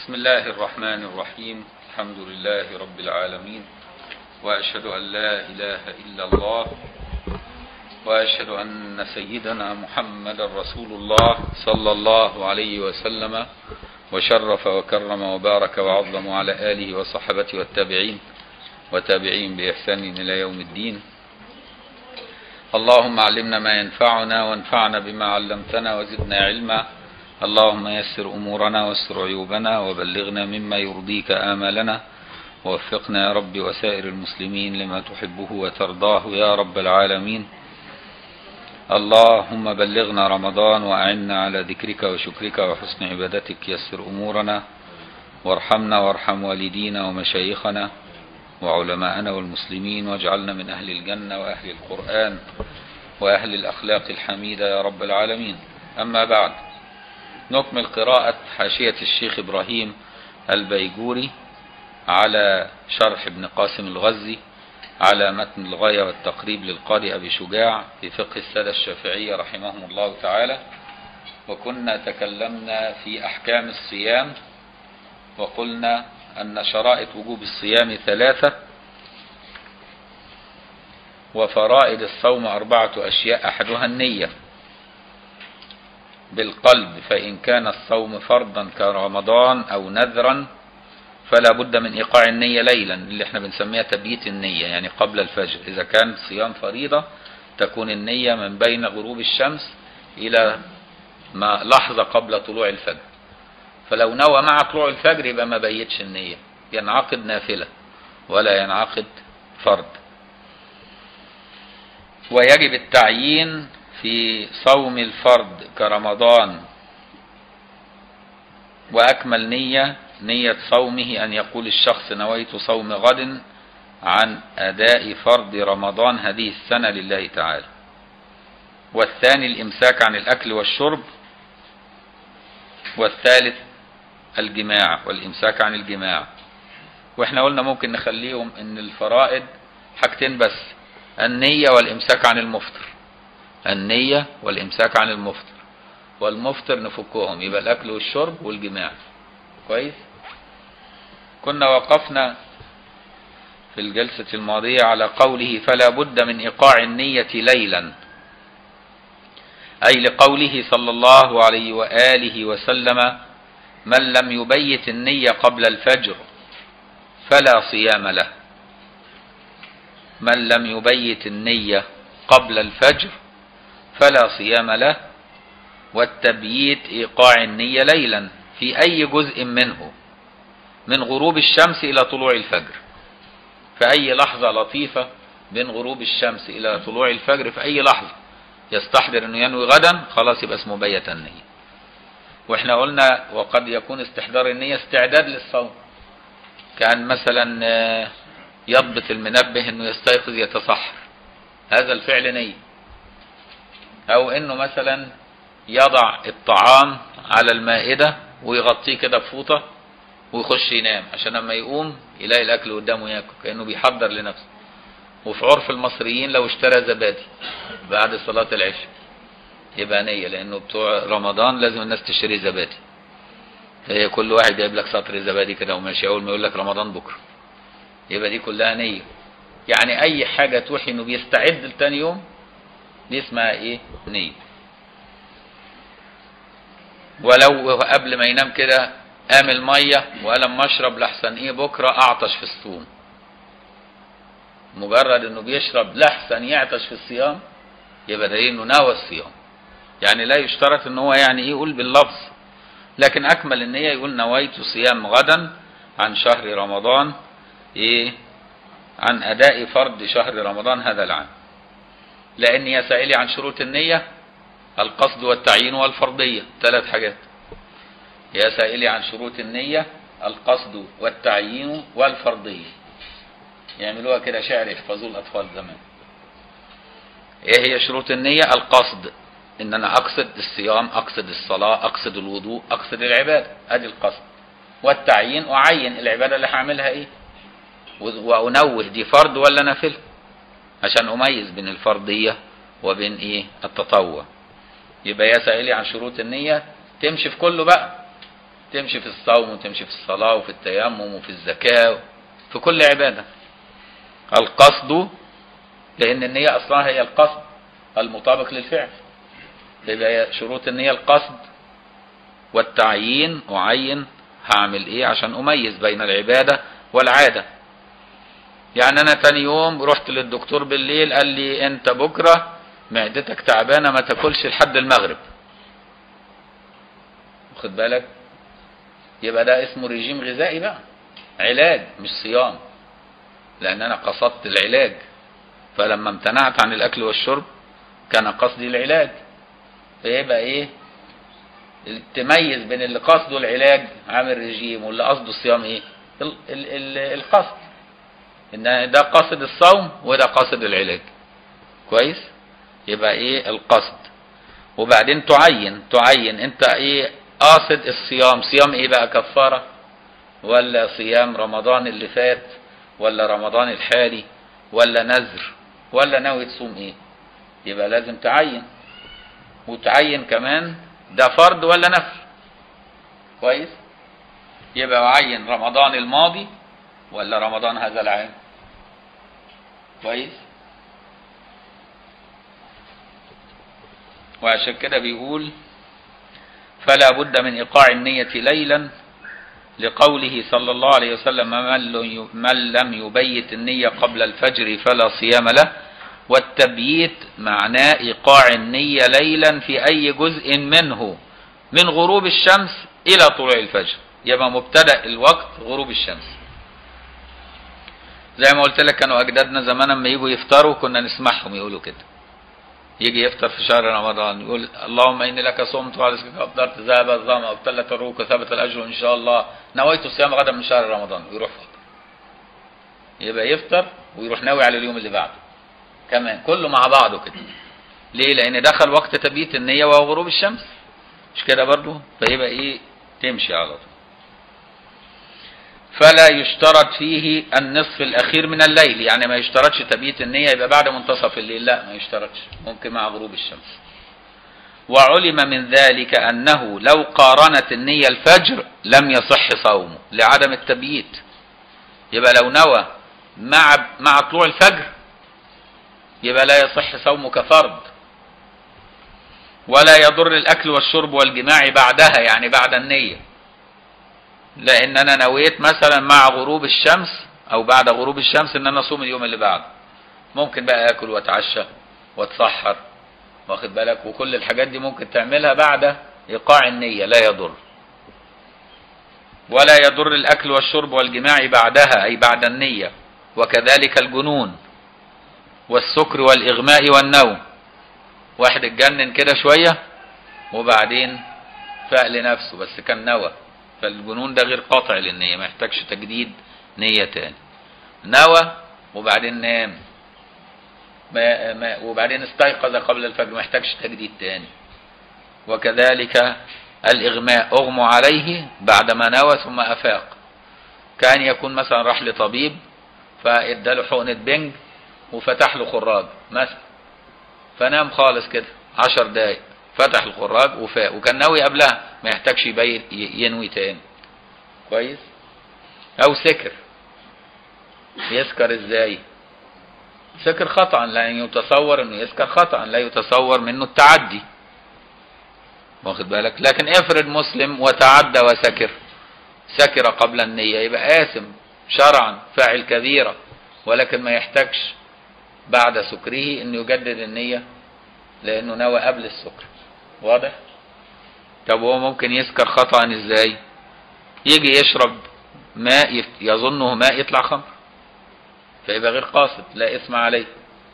بسم الله الرحمن الرحيم الحمد لله رب العالمين وأشهد أن لا إله إلا الله وأشهد أن سيدنا محمد رسول الله صلى الله عليه وسلم وشرف وكرم وبارك وعظم على آله وصحبته والتابعين وتابعين بإحسان إلى يوم الدين اللهم علمنا ما ينفعنا وانفعنا بما علمتنا وزدنا علما اللهم يسر أمورنا واستر عيوبنا وبلغنا مما يرضيك آمالنا ووفقنا يا رب وسائر المسلمين لما تحبه وترضاه يا رب العالمين اللهم بلغنا رمضان وأعنا على ذكرك وشكرك وحسن عبادتك يسر أمورنا وارحمنا وارحم والدينا ومشايخنا وعلماءنا والمسلمين واجعلنا من أهل الجنة وأهل القرآن وأهل الأخلاق الحميدة يا رب العالمين أما بعد نكمل قراءة حاشية الشيخ إبراهيم البيجوري على شرح ابن قاسم الغزي على متن الغاية والتقريب للقارئ أبي شجاع في فقه السادة الشافعية رحمهم الله تعالى وكنا تكلمنا في أحكام الصيام وقلنا أن شرائط وجوب الصيام ثلاثة وفرائض الصوم أربعة أشياء أحدها النية بالقلب فإن كان الصوم فرضا كرمضان أو نذرا فلا بد من إيقاع النية ليلا اللي احنا بنسميها تبييت النية يعني قبل الفجر إذا كان صيام فريضة تكون النية من بين غروب الشمس إلى ما لحظة قبل طلوع الفجر فلو نوى مع طلوع الفجر يبقى ما بيتش النية ينعقد نافلة ولا ينعقد فرض ويجب التعيين في صوم الفرض كرمضان وأكمل نية نية صومه أن يقول الشخص نويت صوم غد عن أداء فرض رمضان هذه السنة لله تعالى والثاني الإمساك عن الأكل والشرب والثالث الجماع والإمساك عن الجماع وإحنا قلنا ممكن نخليهم إن الفرائض حاجتين بس النية والإمساك عن المفطر النية والإمساك عن المفطر والمفطر نفكهم يبقى الأكل والشرب والجماع كويس كنا وقفنا في الجلسة الماضية على قوله فلا بد من إيقاع النية ليلا أي لقوله صلى الله عليه وآله وسلم من لم يبيت النية قبل الفجر فلا صيام له من لم يبيت النية قبل الفجر فلا صيام له والتبييت إيقاع النية ليلا في أي جزء منه من غروب الشمس إلى طلوع الفجر في أي لحظة لطيفة بين غروب الشمس إلى طلوع الفجر في أي لحظة يستحضر أنه ينوي غدا خلاص يبقى اسمه بيت النية واحنا قلنا وقد يكون استحضار النية استعداد للصوم كان مثلا يضبط المنبه انه يستيقظ يتصحر هذا الفعل نية او انه مثلا يضع الطعام على المائدة ويغطيه كده بفوطة ويخش ينام عشان لما يقوم يلاقي الاكل قدامه ياكل كانه بيحضر لنفسه وفي عرف المصريين لو اشترى زبادي بعد صلاة العشاء يبقى نية لانه بتوع رمضان لازم الناس تشتري زبادي هي كل واحد جايب لك سطر زبادي كده وماشي اول ما يقول لك رمضان بكره يبقى دي كلها نية يعني اي حاجة توحي انه بيستعد لتاني يوم دي اسمها ايه نية ولو قبل ما ينام كده قام المية وقال اما اشرب لحسن ايه بكرة اعطش في الصوم مجرد انه بيشرب لحسن يعطش في الصيام يبقى دليل انه ناوى الصيام يعني لا يشترط ان هو يعني ايه يقول باللفظ لكن اكمل النية يقول نويت صيام غدا عن شهر رمضان ايه عن اداء فرض شهر رمضان هذا العام لان يا سائلي عن شروط النية القصد والتعيين والفرضية ثلاث حاجات يا سائلي عن شروط النية القصد والتعيين والفرضية يعملوها كده شعر يحفظوه الأطفال زمان ايه هي شروط النية القصد ان انا اقصد الصيام اقصد الصلاة اقصد الوضوء اقصد العبادة ادي القصد والتعيين اعين العبادة اللي هعملها ايه وانوه دي فرض ولا نافله عشان اميز بين الفرضية وبين ايه التطوع يبقى يا سائلي عن شروط النية تمشي في كله بقى تمشي في الصوم وتمشي في الصلاة وفي التيمم وفي الزكاة في كل عبادة القصد لأن النية أصلا هي القصد المطابق للفعل يبقى شروط النية القصد والتعيين أعين هعمل إيه عشان أميز بين العبادة والعادة يعني أنا تاني يوم رحت للدكتور بالليل قال لي أنت بكرة معدتك تعبانة ما تاكلش لحد المغرب واخد بالك يبقى ده اسمه رجيم غذائي بقى علاج مش صيام لان انا قصدت العلاج فلما امتنعت عن الاكل والشرب كان قصدي العلاج فيبقى ايه تميز بين اللي قصده العلاج عامل رجيم واللي قصده الصيام ايه ال ال ال القصد ان ده قصد الصوم وده قصد العلاج كويس يبقى ايه القصد وبعدين تعين تعين انت ايه قاصد الصيام صيام ايه بقى كفارة ولا صيام رمضان اللي فات ولا رمضان الحالي ولا نذر ولا ناوي تصوم ايه يبقى لازم تعين وتعين كمان ده فرض ولا نفل كويس يبقى عين رمضان الماضي ولا رمضان هذا العام كويس وعشان كده بيقول فلا بد من إيقاع النية ليلا لقوله صلى الله عليه وسلم من لم يبيت النية قبل الفجر فلا صيام له والتبييت معناه إيقاع النية ليلا في أي جزء منه من غروب الشمس إلى طلوع الفجر يبقى مبتدأ الوقت غروب الشمس زي ما قلت لك كانوا أجدادنا زمان لما يجوا يفطروا كنا نسمعهم يقولوا كده يجي يفطر في شهر رمضان يقول اللهم اني لك صمت وعلى رزقك افطرت ذهب الظما وابتلت الروح وثبت الاجر ان شاء الله نويت الصيام غدا من شهر رمضان ويروح فطر يبقى يفطر ويروح ناوي على اليوم اللي بعده كمان كله مع بعضه كده ليه لان دخل وقت تبييت النيه وهو غروب الشمس مش كده برضه فيبقى ايه تمشي على طول فلا يشترط فيه النصف الأخير من الليل يعني ما يشترطش تبييت النية يبقى بعد منتصف الليل لا ما يشترطش ممكن مع غروب الشمس وعلم من ذلك أنه لو قارنت النية الفجر لم يصح صومه لعدم التبييت يبقى لو نوى مع مع طلوع الفجر يبقى لا يصح صومه كفرض ولا يضر الأكل والشرب والجماع بعدها يعني بعد النية لان انا نويت مثلا مع غروب الشمس او بعد غروب الشمس ان انا اصوم اليوم اللي بعده ممكن بقى اكل واتعشى واتسحر واخد بالك وكل الحاجات دي ممكن تعملها بعد ايقاع النية لا يضر ولا يضر الاكل والشرب والجماع بعدها اي بعد النية وكذلك الجنون والسكر والاغماء والنوم واحد اتجنن كده شوية وبعدين فاق لنفسه بس كان نوى فالجنون ده غير قاطع للنية ما يحتاجش تجديد نية تاني نوى وبعدين نام ما ما وبعدين استيقظ قبل الفجر ما يحتاجش تجديد تاني وكذلك الإغماء أغمى عليه بعدما نوى ثم أفاق كان يكون مثلا راح لطبيب فاداله حقنة بنج وفتح له خراج مثلا فنام خالص كده عشر دقايق فتح الخراج وفاق وكان ناوي قبلها ما يحتاجش يبين ينوي تاني كويس او سكر يسكر ازاي سكر خطأ لا يتصور انه يسكر خطأ لا يتصور منه التعدي واخد بالك لكن افرض مسلم وتعدى وسكر سكر قبل النية يبقى آثم شرعا فاعل كبيرة ولكن ما يحتاجش بعد سكره انه يجدد النية لانه نوى قبل السكر واضح طب هو ممكن يسكر خطأ ازاي يجي يشرب ماء يظنه ماء يطلع خمر فيبقى غير قاصد لا اسم عليه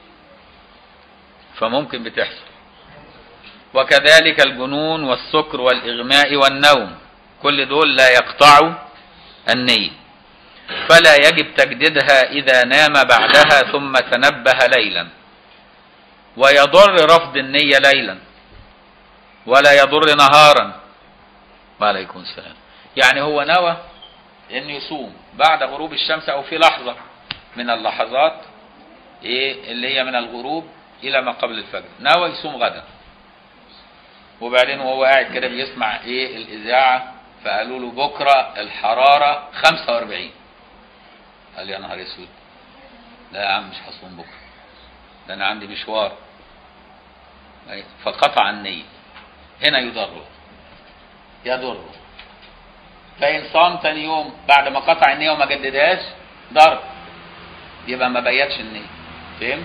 فممكن بتحصل وكذلك الجنون والسكر والإغماء والنوم كل دول لا يقطعوا النية فلا يجب تجديدها إذا نام بعدها ثم تنبه ليلا ويضر رفض النية ليلا ولا يضر نهارا وعليكم السلام يعني هو نوى انه يصوم بعد غروب الشمس او في لحظة من اللحظات ايه اللي هي من الغروب الى ما قبل الفجر نوى يصوم غدا وبعدين وهو قاعد كده بيسمع ايه الاذاعة فقالوا له بكره الحراره 45 قال يا نهار اسود لا يا عم مش هصوم بكره ده انا عندي مشوار أي، فقطع النية هنا يضره يضره فإن صام تاني يوم بعد ما قطع النية وما جددهاش ضر يبقى ما بيتش النية فهمت؟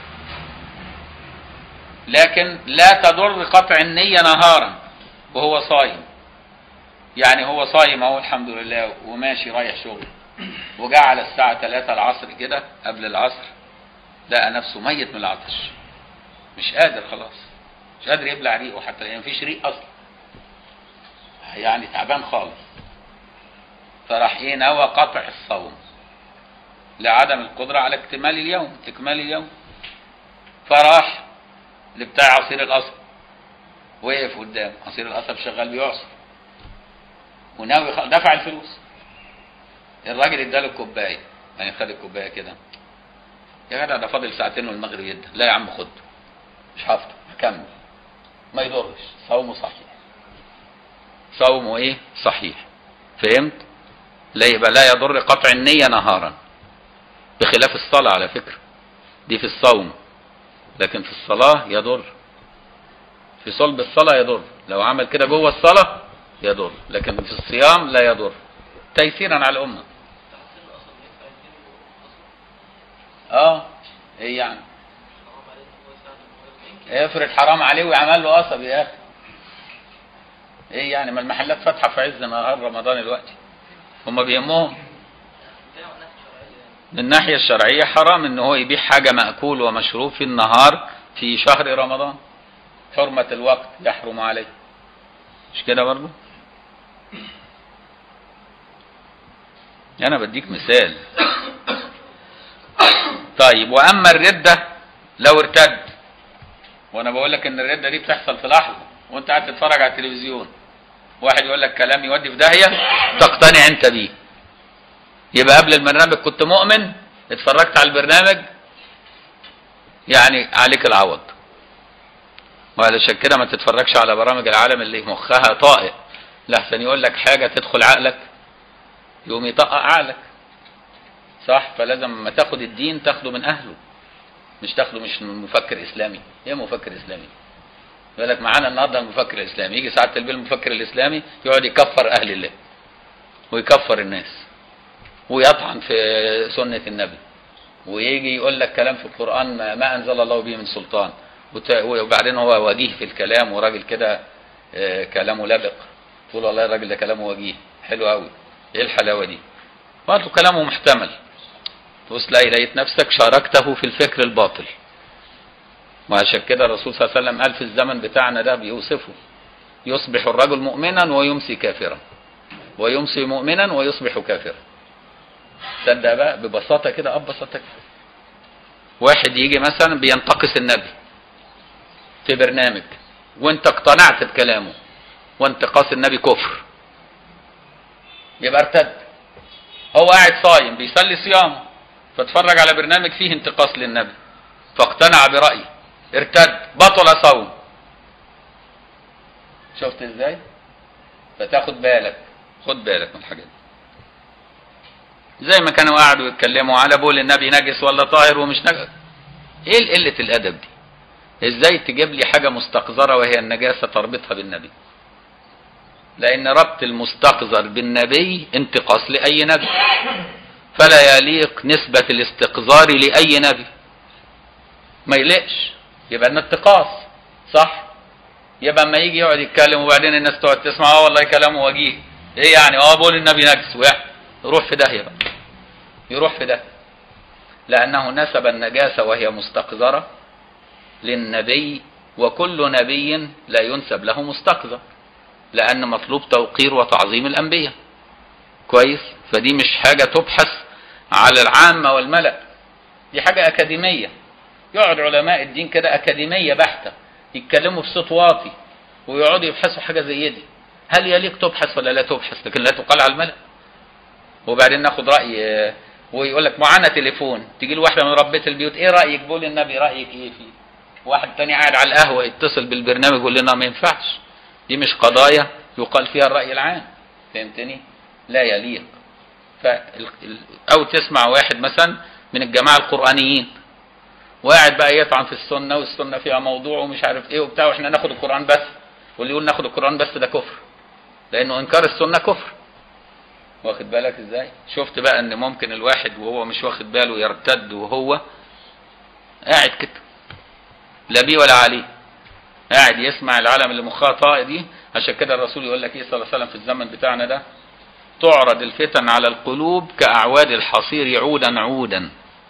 لكن لا تضر قطع النية نهارا وهو صايم يعني هو صايم اهو الحمد لله وماشي رايح شغل وجاء على الساعة 3 العصر كده قبل العصر لقى نفسه ميت من العطش مش قادر خلاص مش قادر يبلع ريقه حتى يعني مفيش ريق اصلا يعني تعبان خالص فراح ايه نوى قطع الصوم لعدم القدرة على اكتمال اليوم اكمال اليوم فراح لبتاع عصير القصب وقف قدام عصير القصب شغال بيعصر وناوي خ- دفع الفلوس الراجل اداله الكوبايه يعني خد الكوبايه كده يا جدع ده فاضل ساعتين والمغرب يدا لا يا عم خد مش هفطر هكمل ما يضرش صومه صحيح صومه ايه صحيح فهمت لا يبقى لا يضر قطع النية نهارا بخلاف الصلاة على فكرة دي في الصوم لكن في الصلاة يضر في صلب الصلاة يضر لو عمل كده جوه الصلاة يضر لكن في الصيام لا يضر تيسيرا على الأمة اه ايه يعني افرض حرام عليه ويعمل له قصب يا اخي ايه يعني ما المحلات فاتحه في عز نهار رمضان دلوقتي هم بيهمهم من الناحيه الشرعيه حرام ان هو يبيع حاجه ماكول ومشروب في النهار في شهر رمضان حرمه الوقت يحرم عليه مش كده برضه انا بديك مثال طيب واما الرده لو ارتد وانا بقول لك ان الرده دي بتحصل في لحظه وانت قاعد تتفرج على التلفزيون واحد يقول لك كلام يودي في داهيه تقتنع انت بيه يبقى قبل البرنامج كنت مؤمن اتفرجت على البرنامج يعني عليك العوض وعلشان كده ما تتفرجش على برامج العالم اللي مخها طائق لحسن يقول لك حاجه تدخل عقلك يقوم يطقق عقلك صح فلازم لما تاخد الدين تاخده من اهله مش تاخده مش من مفكر اسلامي ايه مفكر اسلامي يقول لك معانا النهارده المفكر الاسلامي يجي ساعه البيل المفكر الاسلامي يقعد يكفر اهل الله ويكفر الناس ويطعن في سنه النبي ويجي يقول لك كلام في القران ما, ما انزل الله به من سلطان وت- وبعدين هو وجيه في الكلام وراجل كده آه، كلامه لبق تقول والله الراجل ده كلامه وجيه حلو قوي ايه الحلاوه دي برضه كلامه محتمل تبص تلاقي لقيت نفسك شاركته في الفكر الباطل وعشان كده الرسول صلى الله عليه وسلم قال في الزمن بتاعنا ده بيوصفه يصبح الرجل مؤمنا ويمسي كافرا ويمسي مؤمنا ويصبح كافرا تصدق بقى ببساطه كده ابسط كده واحد يجي مثلا بينتقص النبي في برنامج وانت اقتنعت بكلامه وانتقاص النبي كفر يبقى ارتد هو قاعد صايم بيصلي صيام فاتفرج على برنامج فيه انتقاص للنبي فاقتنع برأيه ارتد بطل صوم شفت ازاي فتاخد بالك خد بالك من الحاجات دي زي ما كانوا قعدوا يتكلموا على بول النبي نجس ولا طاهر ومش نجس ايه قلة الادب دي ازاي تجيب لي حاجة مستقذرة وهي النجاسة تربطها بالنبي لان ربط المستقذر بالنبي انتقاص لاي نبي فلا يليق نسبة الاستقذار لاي نبي ما يليقش يبقى ان اتقاص صح يبقى اما يجي يقعد يتكلم وبعدين الناس تقعد تسمع اه والله كلامه وجيه ايه يعني اه بقول النبي نجس ويح- يروح في داهيه بقى يروح في داهيه لانه نسب النجاسه وهي مستقذره للنبي وكل نبي لا ينسب له مستقذر لان مطلوب توقير وتعظيم الانبياء كويس فدي مش حاجه تبحث على العامه والملأ دي حاجه اكاديميه يقعد علماء الدين كده اكاديميه بحته يتكلموا بصوت واطي ويقعدوا يبحثوا حاجه زي دي هل يليق تبحث ولا لا تبحث لكن لا تقال على الملأ وبعدين ناخد راي آه، ويقول لك معانا تليفون تيجي له واحده من ربة البيوت ايه رايك بقول النبي رايك ايه فيه واحد تاني قاعد على القهوه يتصل بالبرنامج يقول لنا ما ينفعش دي مش قضايا يقال فيها الراي العام فهمتني لا يليق ف او تسمع واحد مثلا من الجماعه القرانيين وقاعد بقى يطعن في السنه والسنه فيها موضوع ومش عارف ايه وبتاع واحنا ناخد القران بس واللي يقول ناخد القران بس ده كفر لانه انكار السنه كفر واخد بالك ازاي شفت بقى ان ممكن الواحد وهو مش واخد باله يرتد وهو قاعد كده لا بيه ولا عليه قاعد يسمع العالم اللي مخها طاق دي عشان كده الرسول يقول لك ايه صلى الله عليه وسلم في الزمن بتاعنا ده تعرض الفتن على القلوب كأعواد الحصير عودا عودا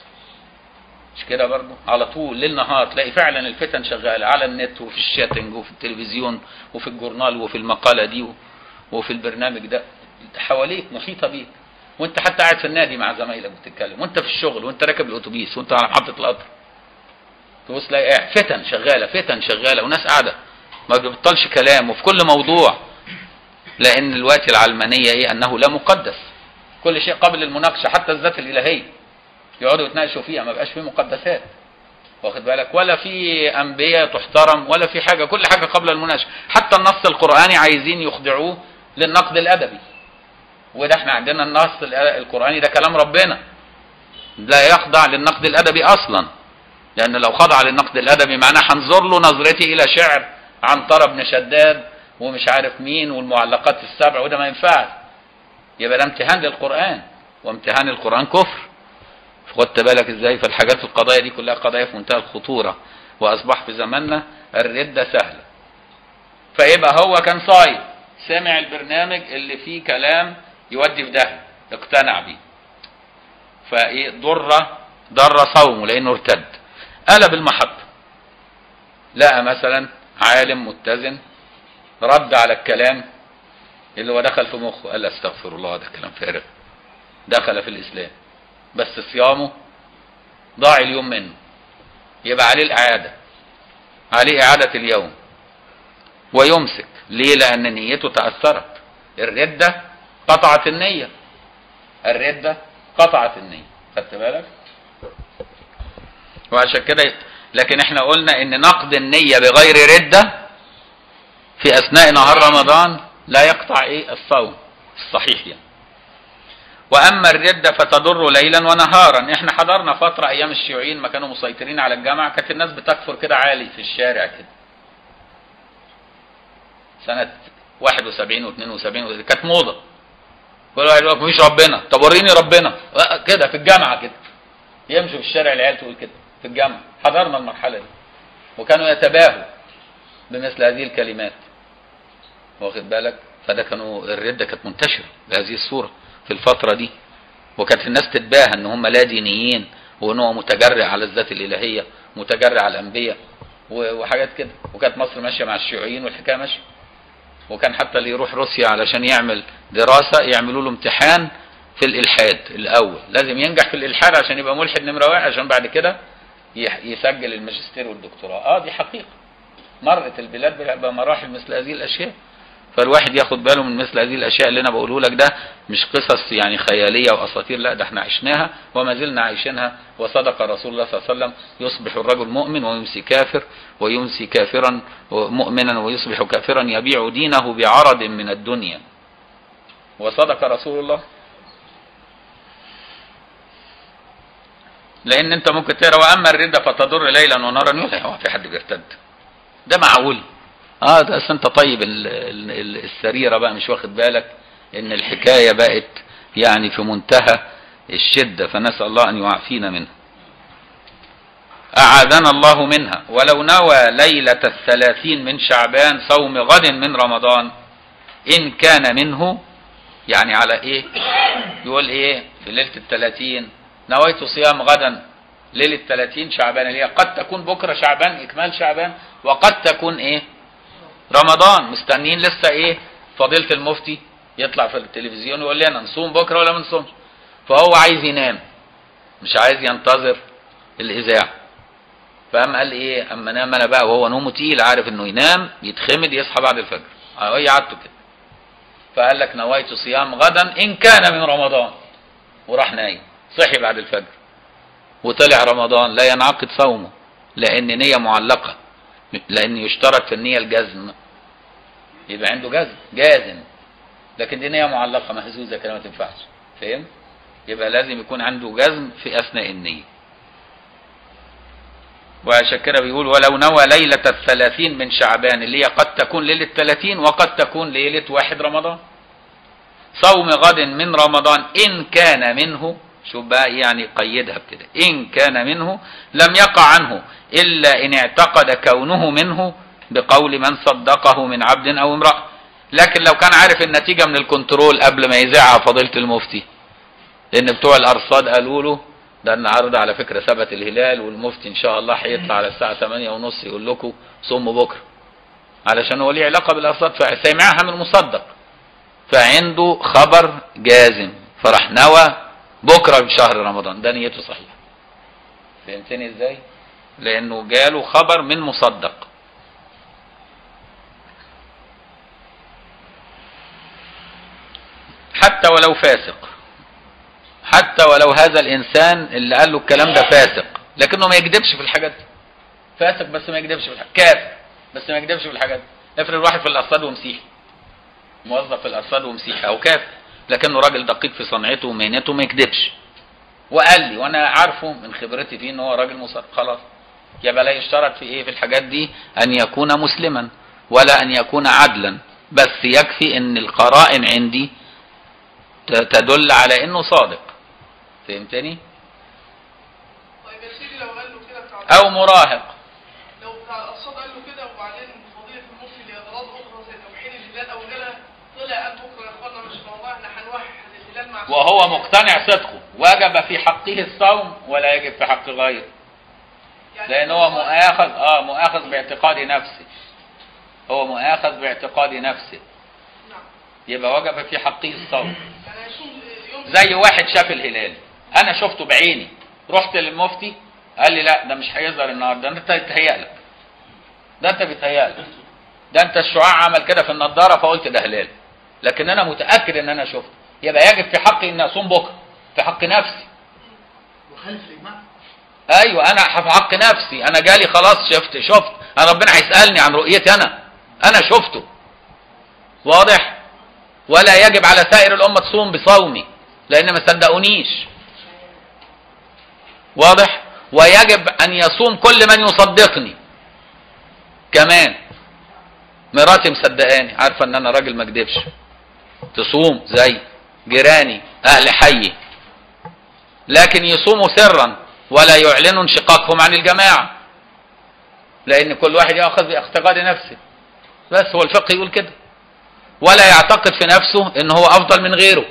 مش كده برضه على طول ليل نهار تلاقي فعلا الفتن شغاله على النت وفي الشاتنج وفي التلفزيون وفي الجورنال وفي المقاله دي وفي البرنامج ده حواليك محيطه بيك وانت حتى قاعد في النادي مع زمايلك بتتكلم وانت في الشغل وانت راكب الاتوبيس وانت على محطه القطر تبص تلاقي قاعد فتن شغاله فتن شغاله وناس قاعده ما بيبطلش كلام وفي كل موضوع لان الوقت العلمانيه ايه انه لا مقدس كل شيء قابل للمناقشه حتى الذات الالهيه يقعدوا يتناقشوا فيها ما بقاش فيه مقدسات واخد بالك ولا في انبياء تحترم ولا في حاجه كل حاجه قبل المناقشه حتى النص القراني عايزين يخضعوه للنقد الادبي وده احنا عندنا النص القراني ده كلام ربنا لا يخضع للنقد الادبي اصلا لان لو خضع للنقد الادبي معناه هنظر له نظرتي الى شعر عنتر بن شداد ومش عارف مين والمعلقات السبع وده ما ينفعش يبقى ده امتهان للقران وامتهان القران كفر خدت بالك ازاي فالحاجات القضايا دي كلها قضايا في منتهى الخطوره واصبح في زماننا الرده سهله فيبقى هو كان صايم سمع البرنامج اللي فيه كلام يودي في داهيه اقتنع بيه فايه ضر ضر صومه لانه ارتد قلب المحطه لقى مثلا عالم متزن رد على الكلام اللي هو دخل في مخه قال استغفر الله ده كلام فارغ دخل في الاسلام بس صيامه ضاع اليوم منه يبقى عليه الاعاده عليه اعاده اليوم ويمسك ليه لان نيته تاثرت الرده قطعت النيه الرده قطعت النيه خدت بالك وعشان كده لكن احنا قلنا ان نقد النيه بغير رده في اثناء نهار رمضان لا يقطع ايه الصوم الصحيح يعني واما الردة فتضر ليلا ونهارا احنا حضرنا فترة ايام الشيوعيين ما كانوا مسيطرين على الجامعة كانت الناس بتكفر كده عالي في الشارع كده سنة 71 و72 كانت موضة كل واحد يقول مفيش ربنا طب وريني ربنا كده في الجامعة كده يمشوا في الشارع العيال تقول كده في الجامعة حضرنا المرحلة دي وكانوا يتباهوا بمثل هذه الكلمات واخد بالك فده كانوا الردة كانت منتشرة بهذه الصورة في الفترة دي وكانت الناس تتباهى ان هم لا دينيين وان هو متجرع على الذات الالهية متجرع على الانبياء وحاجات كده وكانت مصر ماشية مع الشيوعيين والحكاية ماشية وكان حتى اللي يروح روسيا علشان يعمل دراسة يعملوا له امتحان في الالحاد الاول لازم ينجح في الالحاد عشان يبقى ملحد نمرة واحد عشان بعد كده يسجل الماجستير والدكتوراه اه دي حقيقة مرت البلاد بمراحل مثل هذه الاشياء فالواحد ياخد باله من مثل هذه الاشياء اللي انا بقوله لك ده مش قصص يعني خياليه واساطير لا ده احنا عشناها وما زلنا عايشينها وصدق رسول الله صلى الله عليه وسلم يصبح الرجل مؤمن ويمسي كافر ويمسي كافرا مؤمنا ويصبح كافرا يبيع دينه بعرض من الدنيا وصدق رسول الله لان انت ممكن تقرا واما الرده فتضر ليلا ونهارا يقول هو في حد بيرتد ده معقول اه ده اصل انت طيب ال ال السريره بقى مش واخد بالك ان الحكايه بقت يعني في منتهى الشده فنسال الله ان يعافينا منها اعاذنا الله منها ولو نوى ليله الثلاثين من شعبان صوم غد من رمضان ان كان منه يعني على ايه يقول ايه في ليله الثلاثين نويت صيام غدا ليله 30 شعبان اللي هي قد تكون بكره شعبان اكمال شعبان وقد تكون ايه رمضان مستنيين لسه ايه فضيله المفتي يطلع في التلفزيون يقول لنا نصوم بكره ولا ما نصومش فهو عايز ينام مش عايز ينتظر الاذاعه فقام قال ايه اما نام انا بقى وهو نومه تقيل عارف انه ينام يتخمد يصحى بعد الفجر هي عادته كده فقال لك نويت صيام غدا ان كان من رمضان وراح نايم صحي بعد الفجر وطلع رمضان لا ينعقد صومه لان نيه معلقه لان يشترط في النيه الجزم يبقى عنده جزم جازم لكن دي نية معلقة مهزوزة كده ما تنفعش فاهم يبقى لازم يكون عنده جزم في أثناء النية وعشان كده بيقول ولو نوى ليلة الثلاثين من شعبان اللي هي قد تكون ليلة ثلاثين وقد تكون ليلة واحد رمضان صوم غد من رمضان إن كان منه شوف بقى يعني قيدها بكده إن كان منه لم يقع عنه إلا إن اعتقد كونه منه بقول من صدقه من عبد أو امرأة لكن لو كان عارف النتيجة من الكنترول قبل ما يذاعها فضيلة المفتي لأن بتوع الأرصاد قالوا له ده النهارده على فكرة ثبت الهلال والمفتي إن شاء الله هيطلع على الساعة 8 ونص يقول لكم صوموا بكرة علشان هو ليه علاقة بالأرصاد فسمعها من مصدق فعنده خبر جازم فراح نوى بكرة في شهر رمضان ده نيته صحيحة فهمتني ازاي لانه جاله خبر من مصدق حتى ولو فاسق حتى ولو هذا الانسان اللي قال له الكلام ده فاسق لكنه ما يكذبش في الحاجات دي فاسق بس ما يكذبش في الحاجات كافر بس ما يكذبش في الحاجات دي افرض واحد في الارصاد ومسيحي موظف في الارصاد ومسيحي او كافر لكنه راجل دقيق في صنعته ومهنته ما يكذبش وقال لي وانا عارفه من خبرتي فيه ان هو راجل مصدق خلاص يبقى لا يشترط في ايه في الحاجات دي ان يكون مسلما ولا ان يكون عدلا بس يكفي ان القرائن عندي تدل على انه صادق فهمتني طيب يا سيدي لو قال له كده بتاع او مراهق لو بتاع القصاد قال له كده وبعدين فضيلة المفتي لاغراض اخرى زي توحيد الهلال او كده طلع قال بكره يا اخوانا مش موضوع احنا هنوحد الهلال مع وهو مقتنع صدقه وجب في حقه الصوم ولا يجب في حق غيره يعني لان هو مؤاخذ اه مؤاخذ باعتقاد نفسه هو مؤاخذ باعتقاد نفسه نعم يبقى وجب في حقه الصوم يعني هيصوم يوم زي واحد شاف الهلال انا شفته بعيني رحت للمفتي قال لي لا ده مش هيظهر النهارده ده انت بيتهيألك ده انت بيتهيألك ده انت الشعاع عمل كده في النضاره فقلت ده هلال لكن انا متاكد ان انا شفته يبقى يجب في حقي ان اصوم بكره في حق نفسي وخالف الاجماع ايوه انا في حق نفسي انا جالي خلاص شفت شفت انا ربنا هيسالني عن رؤيتي انا انا شفته واضح ولا يجب على سائر الامه تصوم بصومي لان ما صدقونيش واضح ويجب ان يصوم كل من يصدقني كمان مراتي مصدقاني عارفه ان انا راجل ما اكذبش تصوم زي جيراني اهل حي لكن يصوموا سرا ولا يعلنوا انشقاقهم عن الجماعه لان كل واحد ياخذ باعتقاد نفسه بس هو الفقه يقول كده ولا يعتقد في نفسه ان هو افضل من غيره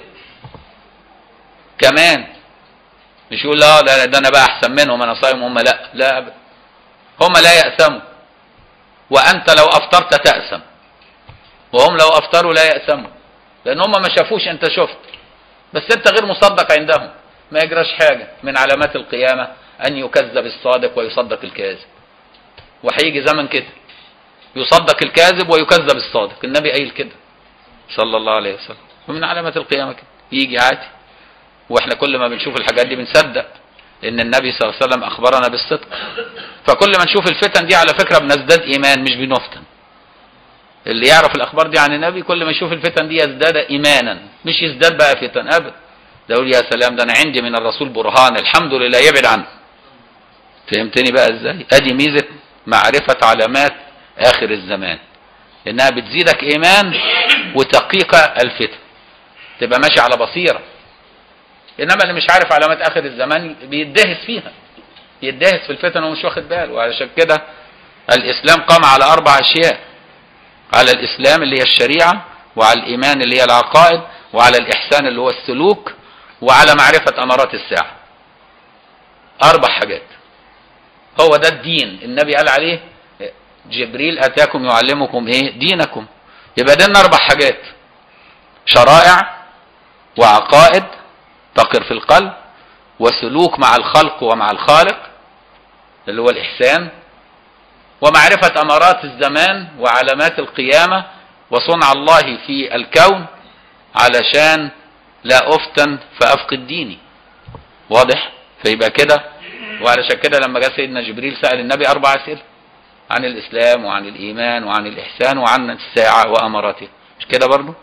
كمان مش يقول لا ده, ده انا بقى احسن منهم انا صايم هم لا لا ابدا هم لا يأسموا وانت لو افطرت تأسم وهم لو افطروا لا يأسموا لان هم ما شافوش انت شفت بس انت غير مصدق عندهم ما يجراش حاجة من علامات القيامة ان يكذب الصادق ويصدق الكاذب وهيجي زمن كده يصدق الكاذب ويكذب الصادق النبي قايل كده صلى الله عليه وسلم ومن علامات القيامة كده يجي عادي واحنا كل ما بنشوف الحاجات دي بنصدق ان النبي صلى الله عليه وسلم اخبرنا بالصدق فكل ما نشوف الفتن دي على فكرة بنزداد ايمان مش بنفتن اللي يعرف الاخبار دي عن النبي كل ما يشوف الفتن دي يزداد ايمانا مش يزداد بقى فتن ابدا ده يقول يا سلام ده انا عندي من الرسول برهان الحمد لله يبعد عنه فهمتني بقى ازاي ادي ميزة معرفة علامات اخر الزمان انها بتزيدك ايمان وتقيك الفتن تبقى ماشي على بصيرة انما اللي مش عارف علامات اخر الزمان بيدهس فيها يدهس في الفتن ومش واخد باله وعلشان كده الاسلام قام على اربع اشياء على الاسلام اللي هي الشريعة وعلى الايمان اللي هي العقائد وعلى الاحسان اللي هو السلوك وعلى معرفة امارات الساعة اربع حاجات هو ده الدين النبي قال عليه جبريل اتاكم يعلمكم ايه دينكم يبقى ديننا اربع حاجات شرائع وعقائد تقر في القلب وسلوك مع الخلق ومع الخالق اللي هو الاحسان ومعرفة امارات الزمان وعلامات القيامة وصنع الله في الكون علشان لا افتن فافقد ديني واضح فيبقى كده وعلشان كده لما جاء سيدنا جبريل سأل النبي اربع اسئله عن الاسلام وعن الايمان وعن الاحسان وعن الساعة واماراتها مش كده برضه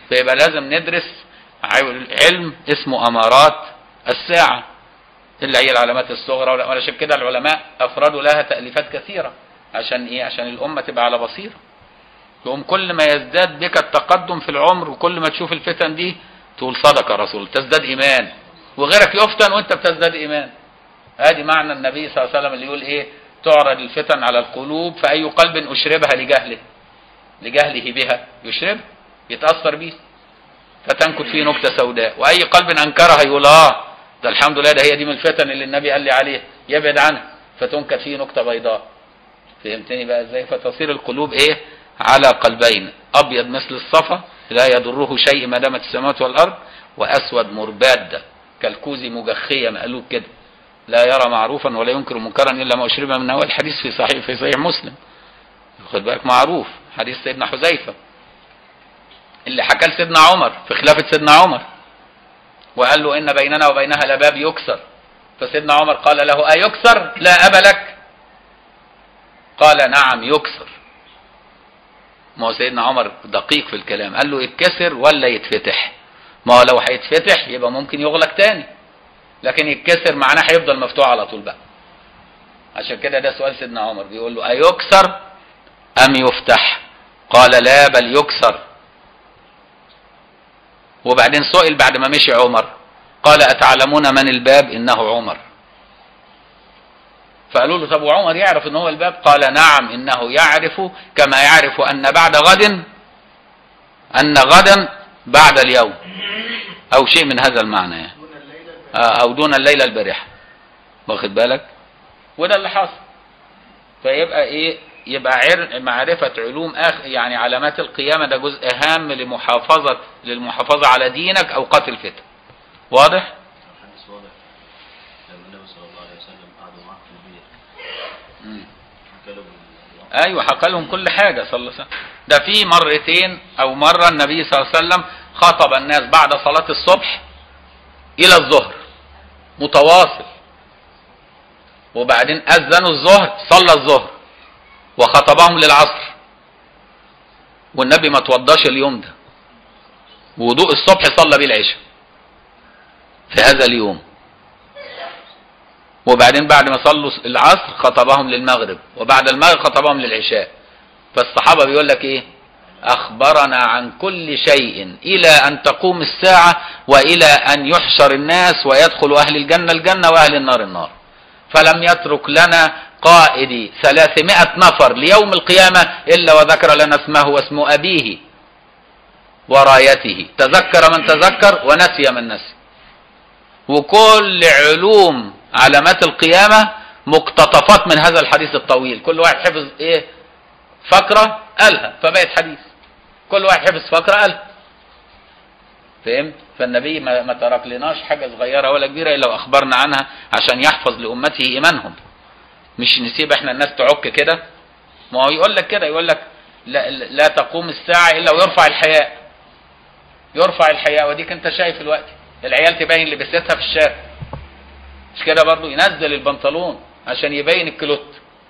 فيبقى لازم ندرس علم اسمه امارات الساعه اللي هي العلامات الصغرى وعشان كده العلماء افردوا لها تاليفات كثيره عشان ايه عشان الامه تبقى على بصيره يقوم كل ما يزداد بك التقدم في العمر وكل ما تشوف الفتن دي تقول صدق يا رسول تزداد ايمان وغيرك يفتن وانت بتزداد ايمان ادي معنى النبي صلى الله عليه وسلم اللي يقول ايه تعرض الفتن على القلوب فاي قلب اشربها لجهله لجهله بها يشربها يتاثر بيه فتنكت فيه نكته سوداء واي قلب انكرها يقول اه ده الحمد لله ده هي دي من الفتن اللي النبي قال لي عليها يبعد عنها فتنكت فيه نكته بيضاء فهمتني بقى ازاي فتصير القلوب ايه على قلبين ابيض مثل الصفا لا يضره شيء ما دامت السماوات والارض واسود مرباده كالكوز مجخيه مقلوب كده لا يرى معروفا ولا ينكر منكرا الا ما اشرب من نوى الحديث في صحيح في صحيح مسلم خد بالك معروف حديث سيدنا حذيفه اللي حكى لسيدنا عمر في خلافه سيدنا عمر وقال له ان بيننا وبينها لباب يكسر فسيدنا عمر قال له ايكسر لا اب لك قال نعم يكسر ما هو سيدنا عمر دقيق في الكلام قال له يتكسر ولا يتفتح ما هو لو هيتفتح يبقى ممكن يغلق تاني لكن يتكسر معناه هيفضل مفتوح على طول بقى عشان كده ده سؤال سيدنا عمر بيقول له أيكسر أم يفتح قال لا بل يكسر وبعدين سئل بعد ما مشي عمر قال أتعلمون من الباب إنه عمر فقالوا له طب وعمر يعرف ان هو الباب قال نعم انه يعرف كما يعرف ان بعد غد ان غدا بعد اليوم او شيء من هذا المعنى يعني دون الليلة آه، او دون الليله البارحه واخد بالك وده اللي حصل فيبقى ايه يبقى عر... معرفة علوم آخ... يعني علامات القيامة ده جزء هام لمحافظة للمحافظة على دينك أو قتل الفتن واضح؟ الحديث واضح لما النبي صلى الله عليه وسلم قعدوا معاه في البيت مم. حكى له بال- ايوه حكى لهم كل حاجه صلى الله عليه وسلم ده في مرتين او مره النبي صلى الله عليه وسلم خطب الناس بعد صلاه الصبح الى الظهر متواصل وبعدين اذنوا الظهر صلى الظهر وخطبهم للعصر والنبي ما توضاش اليوم ده وضوء الصبح صلى بيه العشاء في هذا اليوم وبعدين بعد ما صلوا العصر خطبهم للمغرب وبعد المغرب خطبهم للعشاء فالصحابة بيقول لك ايه اخبرنا عن كل شيء الى ان تقوم الساعة والى ان يحشر الناس ويدخل اهل الجنة الجنة واهل النار النار فلم يترك لنا قائدي ثلاثمائة نفر ليوم القيامة الا وذكر لنا اسمه واسم ابيه ورايته تذكر من تذكر ونسي من نسي وكل علوم علامات القيامة مقتطفات من هذا الحديث الطويل كل واحد حفظ ايه فقرة قالها فبقت حديث كل واحد حفظ فقرة قالها فهمت فالنبي ما, ما ترك لناش حاجة صغيرة ولا كبيرة إلا وأخبرنا عنها عشان يحفظ لأمته إيمانهم مش نسيب احنا الناس تعك كده ما هو يقول لك كده يقول لك لا, لا تقوم الساعة إلا ويرفع الحياء يرفع الحياء وديك انت شايف الوقت العيال تبين لبستها في الشارع مش كده برضو ينزل البنطلون عشان يبين الكلوت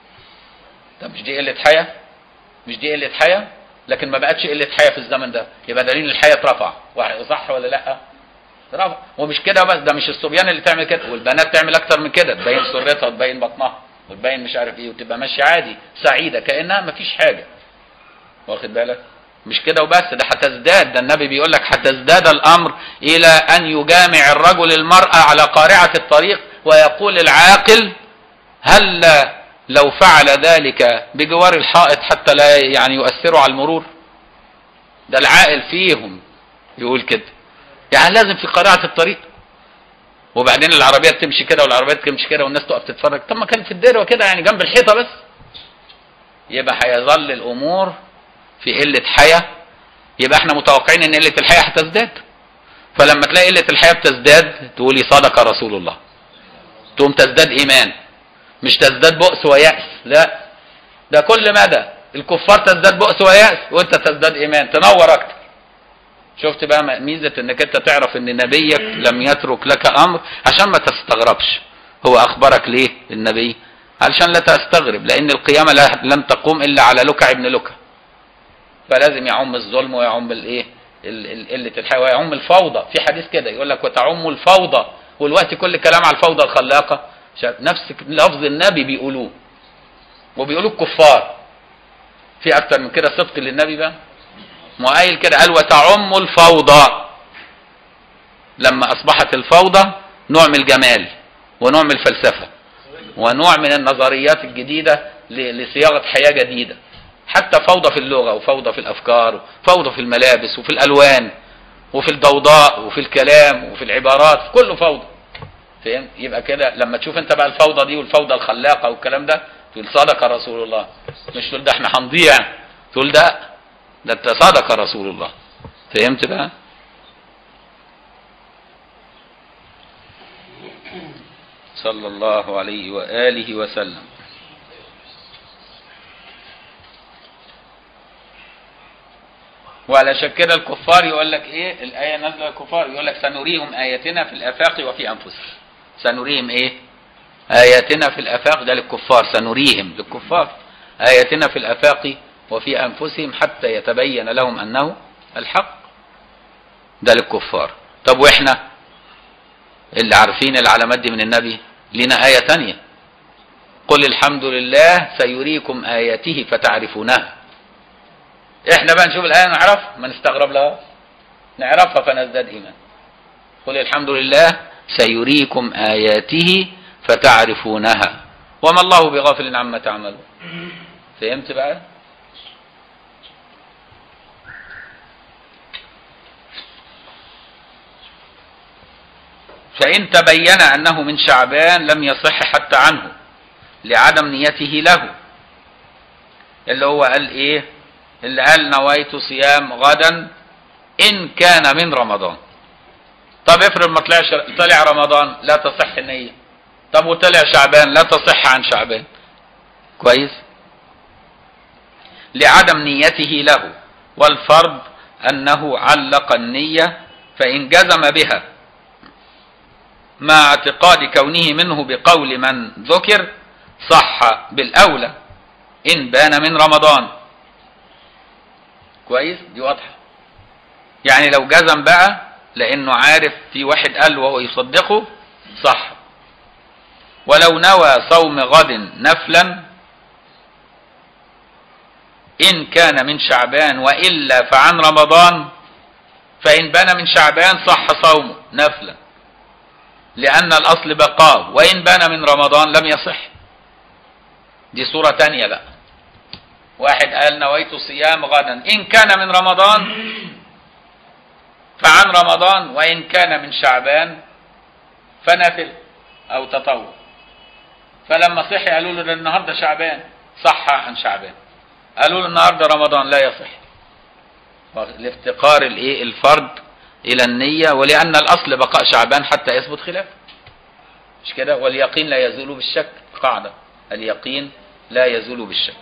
طب مش دي قلة حياة مش دي قلة حياة لكن ما بقتش قلة حياة في الزمن ده يبقى دليل الحياة اترفع صح ولا لا اترفع ومش كده بس ده مش الصبيان اللي تعمل كده والبنات تعمل اكتر من كده تبين سرتها وتبين بطنها وتبين مش عارف ايه وتبقى ماشيه عادي سعيده كانها ما فيش حاجه واخد بالك مش كده وبس ده هتزداد ده النبي بيقول لك هتزداد الامر الى ان يجامع الرجل المراه على قارعه الطريق ويقول العاقل هل لو فعل ذلك بجوار الحائط حتى لا يعني يؤثروا على المرور ده العاقل فيهم يقول كده يعني لازم في قارعه الطريق وبعدين العربيات تمشي كده والعربيات تمشي كده والناس تقف تتفرج طب ما كان في الديره كده يعني جنب الحيطه بس يبقى هيظل الامور في قله حياه يبقى احنا متوقعين ان قله الحياه هتزداد فلما تلاقي قله الحياه بتزداد تقولي صدق رسول الله تقوم تزداد ايمان مش تزداد بؤس ويأس لا ده كل مدى الكفار تزداد بؤس ويأس وانت تزداد ايمان تنور اكتر شفت بقى ميزة انك انت تعرف ان نبيك لم يترك لك امر عشان ما تستغربش هو اخبرك ليه النبي علشان لا تستغرب لان القيامة لن تقوم الا على لكع ابن لكع فلازم يعم الظلم ويعم الايه ال- ال- قله الحياه ويعم الفوضى في حديث كده يقول لك وتعم الفوضى والوقت كل كلام على الفوضى الخلاقه شا- نفس لفظ النبي بيقولوه وبيقولوا الكفار في اكتر من كده صدق للنبي بقى مؤيل كده قال وتعم الفوضى لما اصبحت الفوضى نوع من الجمال ونوع من الفلسفه ونوع من النظريات الجديده ل- لصياغه حياه جديده حتى فوضى في اللغه وفوضى في الافكار وفوضى في الملابس وفي الالوان وفي الضوضاء وفي الكلام وفي العبارات في كله فوضى فهمت يبقى كده لما تشوف انت بقى الفوضى دي والفوضى الخلاقه والكلام ده تقول صدق رسول الله مش تقول ده احنا هنضيع تقول ده ده انت صدق رسول الله فهمت بقى صلى الله عليه واله وسلم وعلى كده الكفار يقول لك ايه الايه نازله الكفار يقول لك سنريهم اياتنا في الافاق وفي انفسهم سنريهم ايه اياتنا في الافاق ده للكفار سنريهم للكفار اياتنا في الافاق وفي انفسهم حتى يتبين لهم انه الحق ده للكفار طب واحنا اللي عارفين العلامات دي من النبي لنا آية تانية قل الحمد لله سيريكم آياته فتعرفونها احنا بقى نشوف الآية نعرف ما نستغرب لها نعرفها فنزداد إيمان قل الحمد لله سيريكم آياته فتعرفونها وما الله بغافل عما تعملون فهمت بقى فإن تبين أنه من شعبان لم يصح حتى عنه لعدم نيته له اللي هو قال إيه اللي قال نويت صيام غدا إن كان من رمضان طب افرض ما طلعش طلع رمضان لا تصح النية طب وطلع شعبان لا تصح عن شعبان كويس لعدم نيته له والفرض أنه علق النية فإن جزم بها مع اعتقاد كونه منه بقول من ذكر صح بالأولى إن بان من رمضان كويس دي واضحة يعني لو جزم بقى لأنه عارف في واحد قال وهو يصدقه صح ولو نوى صوم غد نفلا إن كان من شعبان وإلا فعن رمضان فإن بان من شعبان صح صومه نفلا لأن الأصل بقاء وإن بان من رمضان لم يصح دي صورة تانية بقى واحد قال نويت صيام غدا إن كان من رمضان فعن رمضان وإن كان من شعبان فنفل أو تطوع فلما صحي قالوا له ده النهارده شعبان صح عن شعبان قالوا له النهارده رمضان لا يصح لافتقار الايه الفرد الى النية ولان الاصل بقاء شعبان حتى يثبت خلافه مش كده واليقين لا يزول بالشك قاعدة اليقين لا يزول بالشك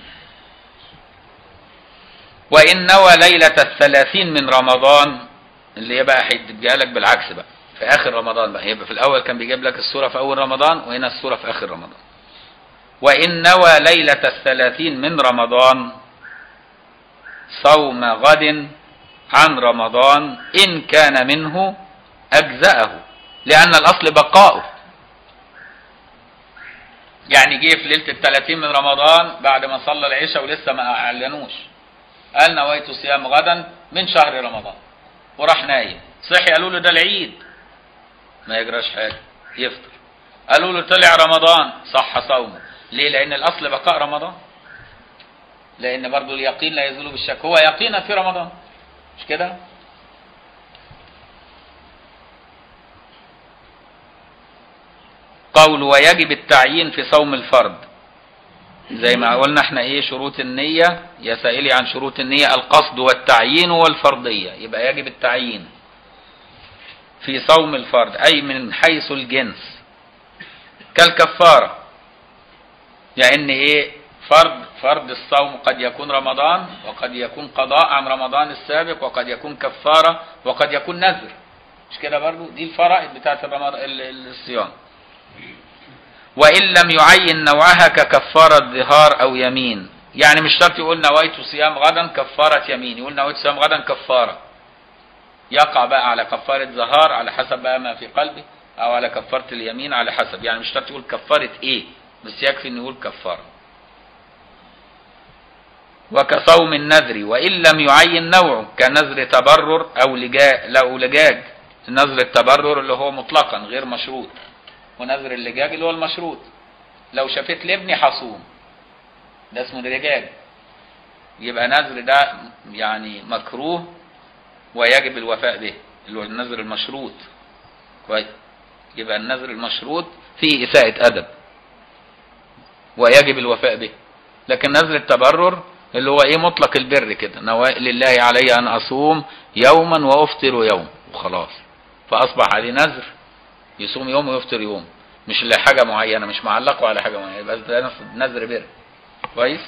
وإن نوى ليلة الثلاثين من رمضان اللي هي بقى هيديها لك بالعكس بقى في آخر رمضان بقى يبقى في الأول كان بيجيب لك السورة في أول رمضان وهنا السورة في آخر رمضان وإن نوى ليلة الثلاثين من رمضان صوم غد عن رمضان إن كان منه أجزأه لأن الأصل بقاؤه يعني جه في ليلة الثلاثين من رمضان بعد ما صلى العشاء ولسه ما أعلنوش قال نويت صيام غدا من شهر رمضان وراح نايم صحي قالوا له ده العيد ما يجراش حاجة يفطر قالوا له طلع رمضان صح صومه ليه لأن الأصل بقاء رمضان لأن برضو اليقين لا يزول بالشك هو يقينا في رمضان مش كده قول ويجب التعيين في صوم الفرض زي ما قلنا احنا ايه شروط النية يا سائلي عن شروط النية القصد والتعيين والفرضية يبقى يجب التعيين في صوم الفرض اي من حيث الجنس كالكفارة يعني ايه فرض فرض الصوم قد يكون رمضان وقد يكون قضاء عن رمضان السابق وقد يكون كفارة وقد يكون نذر مش كده برضو دي الفرائض بتاعت الرمضان الصيام وإن لم يعين نوعها ككفارة ظهار أو يمين يعني مش شرط يقول نويت صيام غدا كفارة يمين يقول نويت صيام غدا كفارة يقع بقى على كفارة ظهار على حسب بقى ما في قلبه او على كفارة اليمين على حسب يعني مش شرط يقول كفارة ايه بس يكفي انه يقول كفارة وكصوم النذر وان لم يعين نوعه كنذر تبرر او لجاج لو لجاج نذر التبرر اللي هو مطلقا غير مشروط ونذر اللجاج اللي هو المشروط لو شفيت لابني حصوم ده اسمه لجاج يبقى نذر ده يعني مكروه ويجب الوفاء به اللي هو النذر المشروط كويس يبقى النذر المشروط فيه إساءة أدب ويجب الوفاء به لكن نذر التبرر اللي هو ايه مطلق البر كده نوا- لله علي ان اصوم يوما وافطر يوم وخلاص فاصبح عليه نذر يصوم يوم ويفطر يوم مش لحاجه معينه مش معلقه على حاجه معينه يبقى ده نذر بر كويس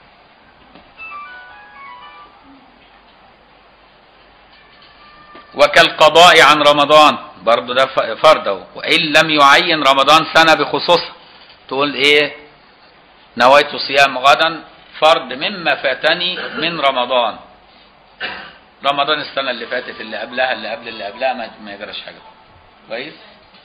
وكالقضاء عن رمضان برضه ده ف- فرض اهو وان لم يعين رمضان سنه بخصوصها تقول ايه نويت صيام غدا فرض مما فاتني من رمضان رمضان السنه اللي فاتت اللي قبلها اللي قبل اللي قبلها ما ما يجراش حاجه كويس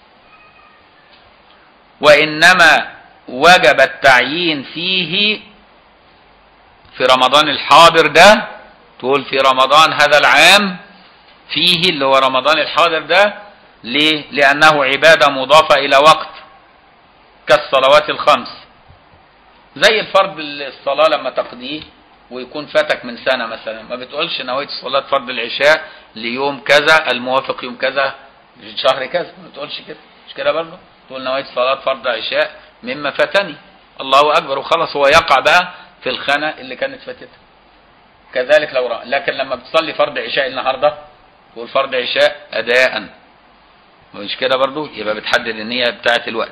وانما وجب التعيين فيه في رمضان الحاضر ده تقول في رمضان هذا العام فيه اللي هو رمضان الحاضر ده ليه؟ لأنه عبادة مضافة إلى وقت كالصلوات الخمس زي الفرض الصلاة لما تقضيه ويكون فاتك من سنة مثلا ما بتقولش نويت صلاة فرض العشاء ليوم كذا الموافق يوم كذا شهر كذا ما بتقولش كده مش كده برضه تقول نويت صلاة فرض عشاء مما فاتني الله أكبر وخلاص هو يقع بقى في الخانة اللي كانت فاتته كذلك لو رأى لكن لما بتصلي فرض عشاء النهارده تقول فرض عشاء أداء مش كده برضو يبقى بتحدد النية بتاعة الوقت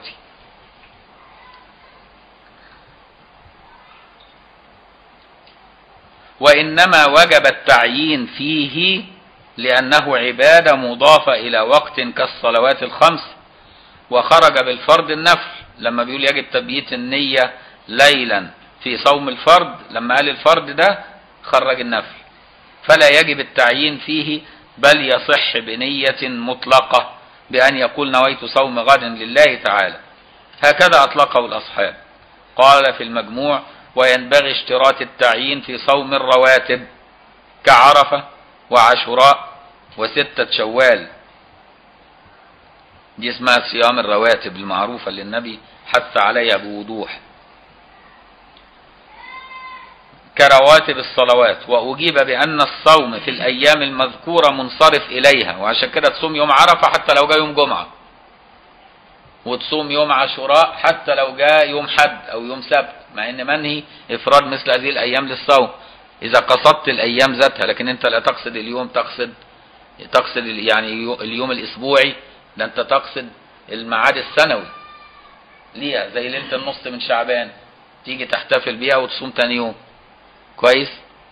وإنما وجب التعيين فيه لأنه عبادة مضافة إلى وقت كالصلوات الخمس وخرج بالفرض النفل لما بيقول يجب تبييت النية ليلا في صوم الفرض لما قال الفرض ده خرج النفل فلا يجب التعيين فيه بل يصح بنية مطلقة بأن يقول نويت صوم غد لله تعالى هكذا أطلقه الأصحاب قال في المجموع وينبغي اشتراط التعيين في صوم الرواتب كعرفة وعاشوراء وستة شوال دي اسمها صيام الرواتب المعروفة اللي النبي حث عليها بوضوح كرواتب الصلوات وأجيب بأن الصوم في الأيام المذكورة منصرف إليها وعشان كده تصوم يوم عرفة حتى لو جاء يوم جمعة وتصوم يوم عاشوراء حتى لو جاء يوم حد أو يوم سبت مع إن منهي إفراد مثل هذه الأيام للصوم إذا قصدت الأيام ذاتها لكن أنت لا تقصد اليوم تقصد تقصد ال- يعني يو- اليوم الأسبوعي ده أنت تقصد الميعاد السنوي ليها زي ليلة النص من شعبان تيجي تحتفل بيها وتصوم تاني يوم كويس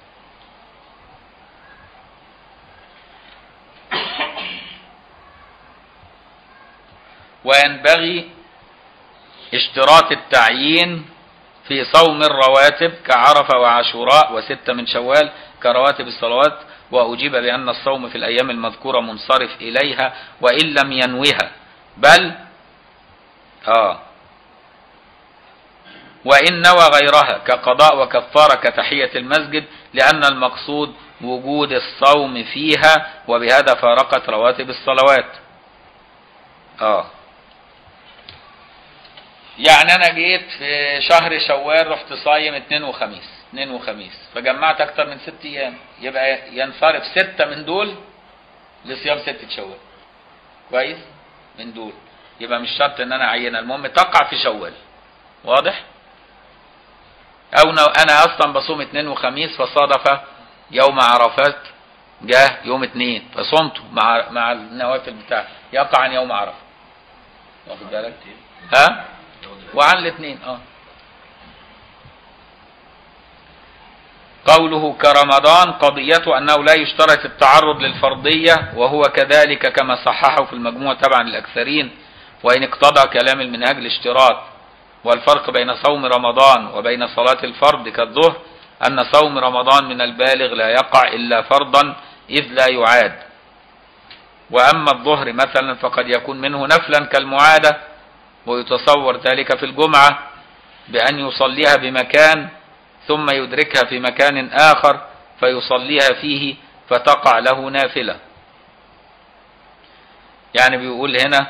وينبغي اشتراط التعيين في صوم الرواتب كعرفة وعاشوراء وستة من شوال كرواتب الصلوات وأجيب بأن الصوم في الأيام المذكورة منصرف إليها وإن لم ينوها بل آه وإن نوى غيرها كقضاء وكفارة كتحية المسجد لأن المقصود وجود الصوم فيها وبهذا فارقت رواتب الصلوات آه يعني أنا جيت في شهر شوال رحت صايم اثنين وخميس اثنين وخميس فجمعت أكتر من ست أيام يبقى ينصرف ستة من دول لصيام ستة شوال كويس من دول يبقى مش شرط ان انا اعينها المهم تقع في شوال واضح او نو انا اصلا بصوم اثنين وخميس فصادف يوم عرفات جاء يوم اثنين فصمته مع مع النوافل بتاعتي يقع عن يوم عرفه واخد بالك ها وعن الاثنين اه قوله كرمضان قضيته أنه لا يشترط التعرض للفرضية وهو كذلك كما صححه في المجموع تبعا للأكثرين وإن اقتضى كلام المنهاج الاشتراط والفرق بين صوم رمضان وبين صلاة الفرض كالظهر أن صوم رمضان من البالغ لا يقع إلا فرضا إذ لا يعاد وأما الظهر مثلا فقد يكون منه نفلا كالمعادة ويتصور ذلك في الجمعة بأن يصليها بمكان ثم يدركها في مكان آخر فيصليها فيه فتقع له نافلة يعني بيقول هنا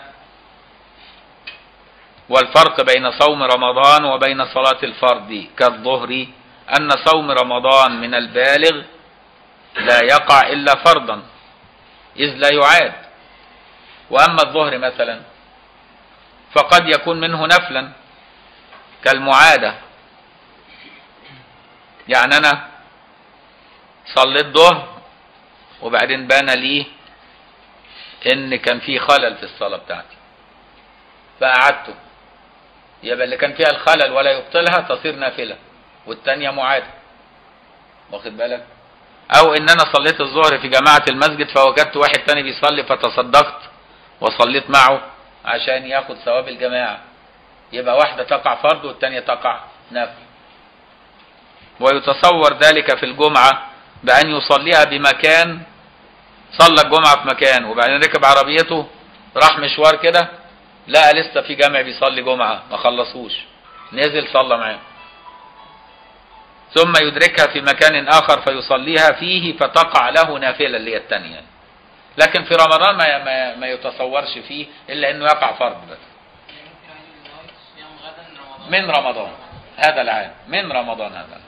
والفرق بين صوم رمضان وبين صلاة الفرد كالظهر أن صوم رمضان من البالغ لا يقع إلا فرضا إذ لا يعاد وأما الظهر مثلا فقد يكون منه نفلا كالمعادة يعني أنا صليت ظهر وبعدين بان لي إن كان في خلل في الصلاة بتاعتي فقعدته يبقى اللي كان فيها الخلل ولا يبطلها تصير نافلة والتانية معادة واخد بالك او ان انا صليت الظهر في جماعة المسجد فوجدت واحد تاني بيصلي فتصدقت وصليت معه عشان ياخد ثواب الجماعة يبقى واحدة تقع فرض والتانية تقع نفل ويتصور ذلك في الجمعة بأن يصليها بمكان صلى الجمعة في مكان وبعدين ركب عربيته راح مشوار كده لقى لسه في جامع بيصلي جمعة ما خلصوش نزل صلى معاه ثم يدركها في مكان آخر فيصليها فيه فتقع له نافلة اللي هي الثانية لكن في رمضان ما, ما, ما يتصورش فيه إلا أنه يقع فرض بس من رمضان هذا العام من رمضان هذا العام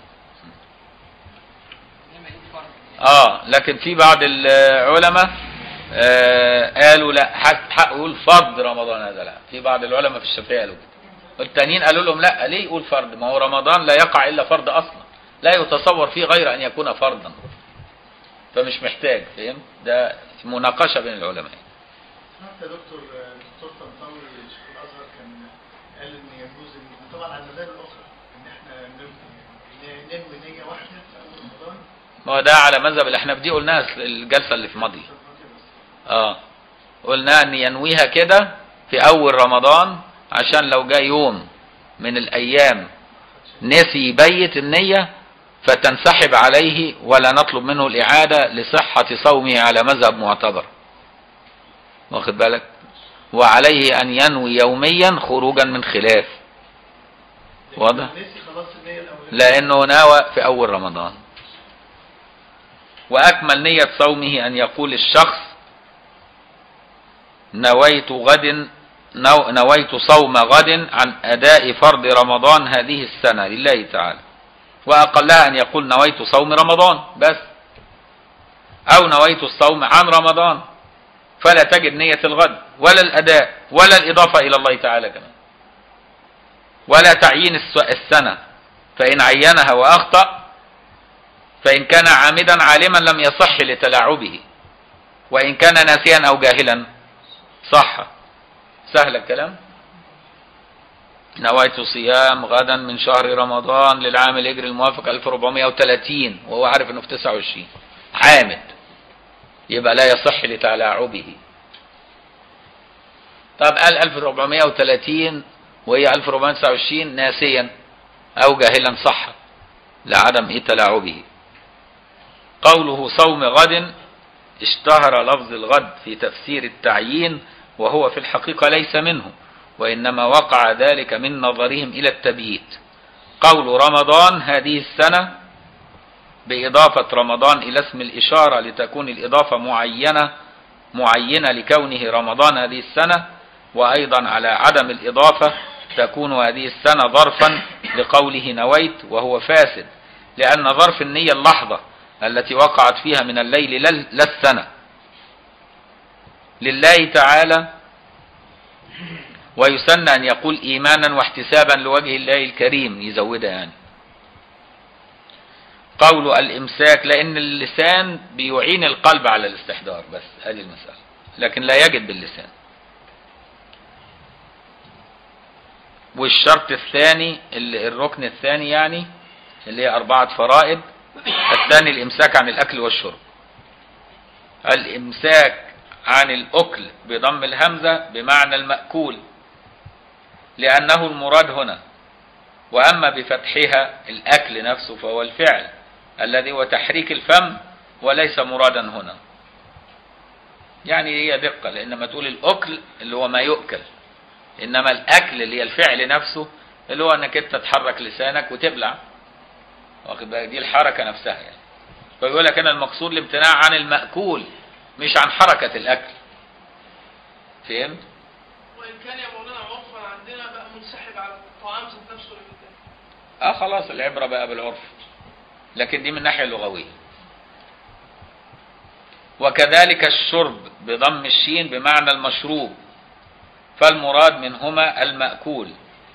اه لكن في بعض العلماء آه قالوا لا حق حق يقول فرض رمضان هذا العام في بعض العلماء في الشافعيه قالوا كده والتانيين قالوا لهم لا ليه يقول فرض ما هو رمضان لا يقع الا فرض اصلا لا يتصور فيه غير ان يكون فرضا فمش محتاج فهم ده مناقشه بين العلماء حتى دكتور دكتور طنطاوي شيخ الازهر كان قال ان يجوز ان طبعا على المذاهب الاخرى ان احنا ننوي ننوي نيه واحده في اول رمضان ما هو ده على مذهب الاحناف دي قلناها الجلسه اللي في ماضي اه قلنا ان ينويها كده في اول رمضان عشان لو جاء يوم من الايام نسي يبيت النية فتنسحب عليه ولا نطلب منه الاعادة لصحة صومه على مذهب معتبر واخد بالك وعليه ان ينوي يوميا خروجا من خلاف واضح نسي خلاص النيه الاولانيه لانه نوى في اول رمضان واكمل نية صومه ان يقول الشخص نويت غد نو نويت صوم غد عن اداء فرض رمضان هذه السنة لله تعالى واقلها ان يقول نويت صوم رمضان بس او نويت الصوم عن رمضان فلا تجد نية الغد ولا الاداء ولا الاضافة الى الله تعالى كمان ولا تعيين الس- السنة فان عينها واخطأ فإن كان عامدا عالما لم يصح لتلاعبه وإن كان ناسيا أو جاهلا صح سهل الكلام نويت صيام غدا من شهر رمضان للعام الهجري الموافق 1430 وهو عارف انه في 29 عامد يبقى لا يصح لتلاعبه طب قال 1430 وهي 1429 ناسيا او جاهلا صح لعدم ايه تلاعبه قوله صوم غد اشتهر لفظ الغد في تفسير التعيين وهو في الحقيقة ليس منه وإنما وقع ذلك من نظرهم إلى التبييت قول رمضان هذه السنة بإضافة رمضان إلى اسم الإشارة لتكون الإضافة معينة معينة لكونه رمضان هذه السنة وأيضا على عدم الإضافة تكون هذه السنة ظرفا لقوله نويت وهو فاسد لأن ظرف النية اللحظة التي وقعت فيها من الليل لا لا السنة لله تعالى ويسن أن يقول إيمانا واحتسابا لوجه الله الكريم يزودها يعني قول الإمساك لأن اللسان بيعين القلب على الاستحضار بس هذه المسألة لكن لا يجد باللسان والشرط الثاني ال- الركن الثاني يعني اللي هي أربعة فرائض الثاني الإمساك عن الأكل والشرب الإمساك عن الأكل بضم الهمزة بمعنى المأكول لأنه المراد هنا وأما بفتحها الأكل نفسه فهو الفعل الذي هو تحريك الفم وليس مرادا هنا يعني هي دقة لان ما تقول الاكل اللي هو ما يؤكل انما الاكل اللي هي الفعل نفسه اللي هو انك انت تحرك لسانك وتبلع واخد بالك دي الحركة نفسها يعني فبيقول لك انا المقصود الامتناع عن المأكول مش عن حركة الاكل فهمت وان كان يا مولانا عرفا عندنا بقى منسحب على الطعام ذات نفسه اللي قدام اه خلاص العبرة بقى بالعرف لكن دي من الناحية اللغوية وكذلك الشرب بضم الشين بمعنى المشروب فالمراد منهما المأكول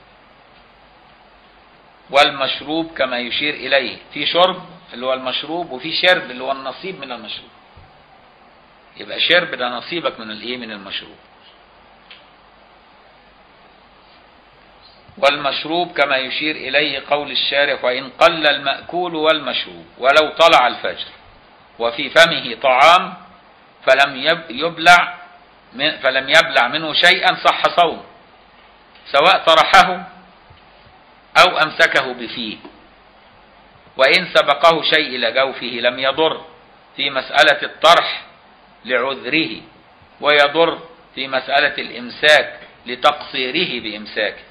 والمشروب كما يشير إليه في شرب اللي هو المشروب وفي شرب اللي هو النصيب من المشروب يبقى شرب ده نصيبك من الايه من المشروب والمشروب كما يشير إليه قول الشارح وإن قل المأكول والمشروب ولو طلع الفجر وفي فمه طعام فلم يب- يبلع من- فلم يبلع منه شيئا صح صوم سواء طرحه أو أمسكه بفيه وإن سبقه شيء إلى جوفه لم يضر في مسألة الطرح لعذره ويضر في مسألة الإمساك لتقصيره بإمساكه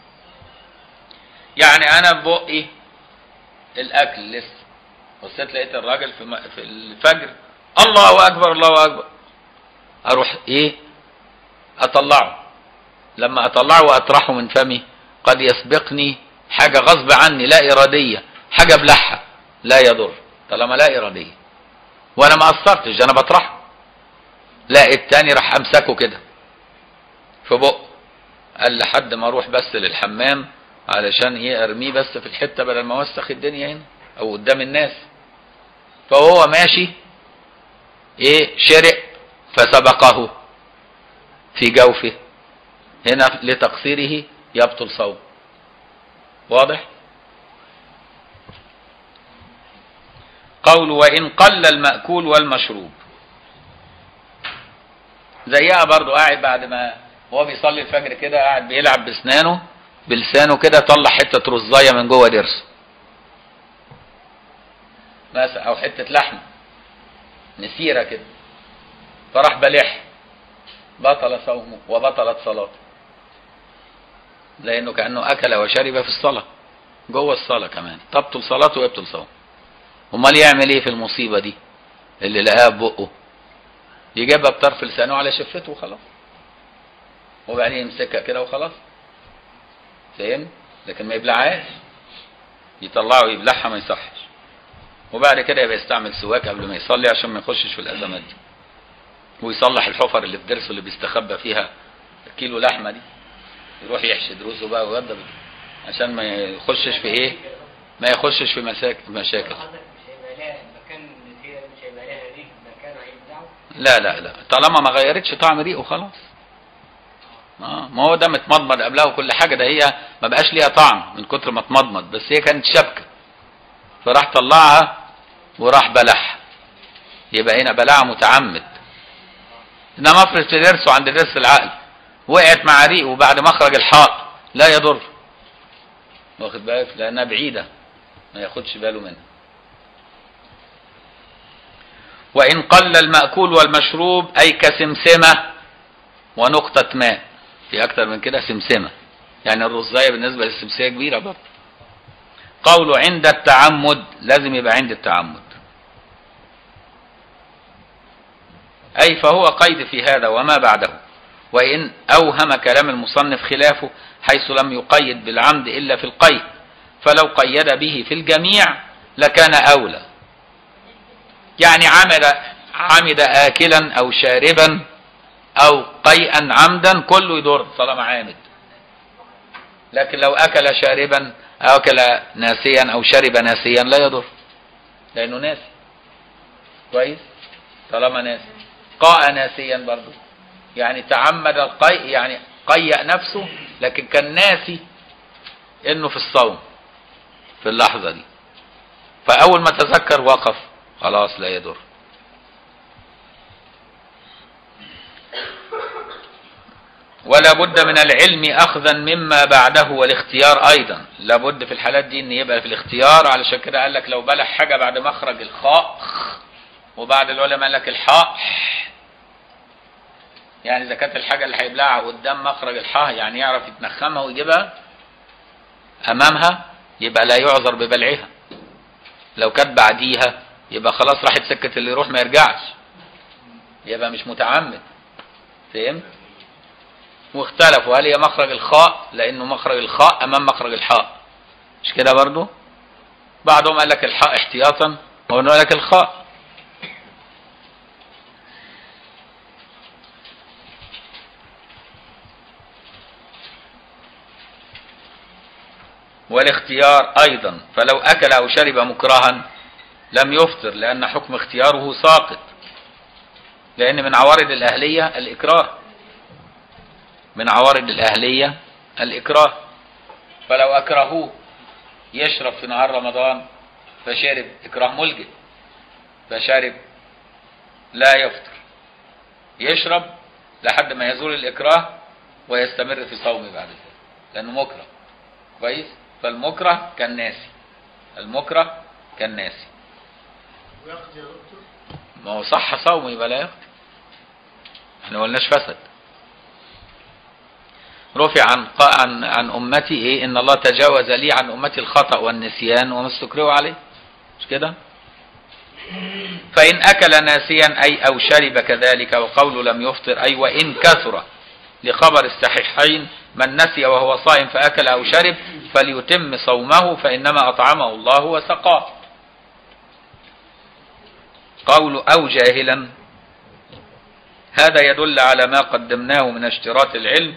يعني أنا في بقي الأكل لسه بصيت لقيت الراجل في م- في الفجر الله أكبر الله أكبر أروح إيه أطلعه لما أطلعه وأطرحه من فمي قد يسبقني حاجة غصب عني لا إرادية حاجة بلحة لا يضر طالما لا إرادية وأنا ما قصرتش أنا بطرحه لا التاني راح أمسكه كده في بق قال لحد ما أروح بس للحمام علشان إيه أرميه بس في الحتة بدل ما أوسخ الدنيا هنا أو قدام الناس فهو ماشي إيه شرق فسبقه في جوفه هنا لتقصيره يبطل صوم واضح قول وإن قل المأكول والمشروب زيها برضو قاعد بعد ما هو بيصلي الفجر كده قاعد بيلعب بسنانه بلسانه كده طلع حتة رزاية من جوه ضرسه مثلا او حتة لحمة نسيرة كده فراح بلح بطل صومه وبطلت صلاته لانه كانه اكل وشرب في الصلاه جوه الصلاه كمان تبطل صلاته ويبطل صومه امال يعمل ايه في المصيبه دي اللي لقاها ببقه يجيبها بطرف لسانه على شفته وخلاص وبعدين يمسكها كده وخلاص فاهم لكن ما يبلعهاش يطلعه ويبلعها ما يصحش وبعد كده يبقى يستعمل سواك قبل ما يصلي عشان ما يخشش في الازمات دي ويصلح الحفر اللي في ضرسه اللي بيستخبى فيها كيلو لحمه دي يروح يحشي دروسه بقى ويوضب عشان ما يخشش في ايه ما يخشش في مساك- مشاكل حضرتك مش هيبقى لها مكان هي مش هيبقى لها ريح مكان هيبدعه لا لا لا طالما ما غيرتش طعم ريقه خلاص اه ما هو ده متمضمض قبلها وكل حاجه ده هي ما بقاش ليها طعم من كتر ما اتمضمض بس هي كانت شبكه فراح طلعها وراح بلعها يبقى هنا بلعها متعمد انما افرض في ضرسه عند ضرس العقل وقعت مع ريقه وبعد مخرج الحائط لا يضر واخد بالك لانها بعيده ما ياخدش باله منها وإن قل المأكول والمشروب أي كسمسمة ونقطة ماء في أكتر من كده سمسمة يعني الرزاية بالنسبة للسمسية كبيرة برضه قوله عند التعمد لازم يبقى عند التعمد أي فهو قيد في هذا وما بعده وإن أوهم كلام المصنف خلافه حيث لم يقيد بالعمد إلا في القيد فلو قيد به في الجميع لكان أولى يعني عمد عمد آكلا أو شاربا أو قيئا عمدا كله يضر طالما عامد لكن لو أكل شاربا أو أكل ناسيا أو شرب ناسيا لا يضر لأنه ناسي كويس طالما ناسي قاء ناسيا برضه يعني تعمد القيء يعني قيأ نفسه لكن كان ناسي انه في الصوم في اللحظة دي فأول ما تذكر وقف خلاص لا يضر ولا بد من العلم أخذا مما بعده والاختيار أيضا لابد في الحالات دي أن يبقى في الاختيار علشان كده قال لك لو بلح حاجة بعد مخرج الخاء وبعد العلماء قال لك الحاء يعني اذا كانت الحاجه اللي هيبلعها قدام مخرج الحاه يعني يعرف يتنخمها ويجيبها امامها يبقى لا يعذر ببلعها لو كانت بعديها يبقى خلاص راحت سكه اللي يروح ما يرجعش يبقى مش متعمد فهمت واختلفوا هل هي مخرج الخاء لانه مخرج الخاء امام مخرج الحاء مش كده برضو بعضهم قال لك الحاء احتياطا وقال لك الخاء والاختيار ايضا فلو اكل او شرب مكرها لم يفطر لان حكم اختياره ساقط لان من عوارض الاهليه الاكراه من عوارض الاهليه الاكراه فلو اكرهوه يشرب في نهار رمضان فشرب اكراه ملجئ فشرب لا يفطر يشرب لحد ما يزول الاكراه ويستمر في صومه بعد ذلك لانه مكره كويس فالمكره كالناسي المكره كالناسي ويقضي يا دكتور ما هو صح صومه يبقى لا يفطر احنا ما قلناش فسد رفع عن عن عن امتي ايه ان الله تجاوز لي عن امتي الخطا والنسيان وما استكرهوا عليه مش كده فان اكل ناسيا اي او شرب كذلك وقول لم يفطر اي وان كثر لخبر الصحيحين من نسي وهو صائم فاكل او شرب فليتم صومه فانما اطعمه الله وسقاه قول او جاهلا هذا يدل على ما قدمناه من اشتراط العلم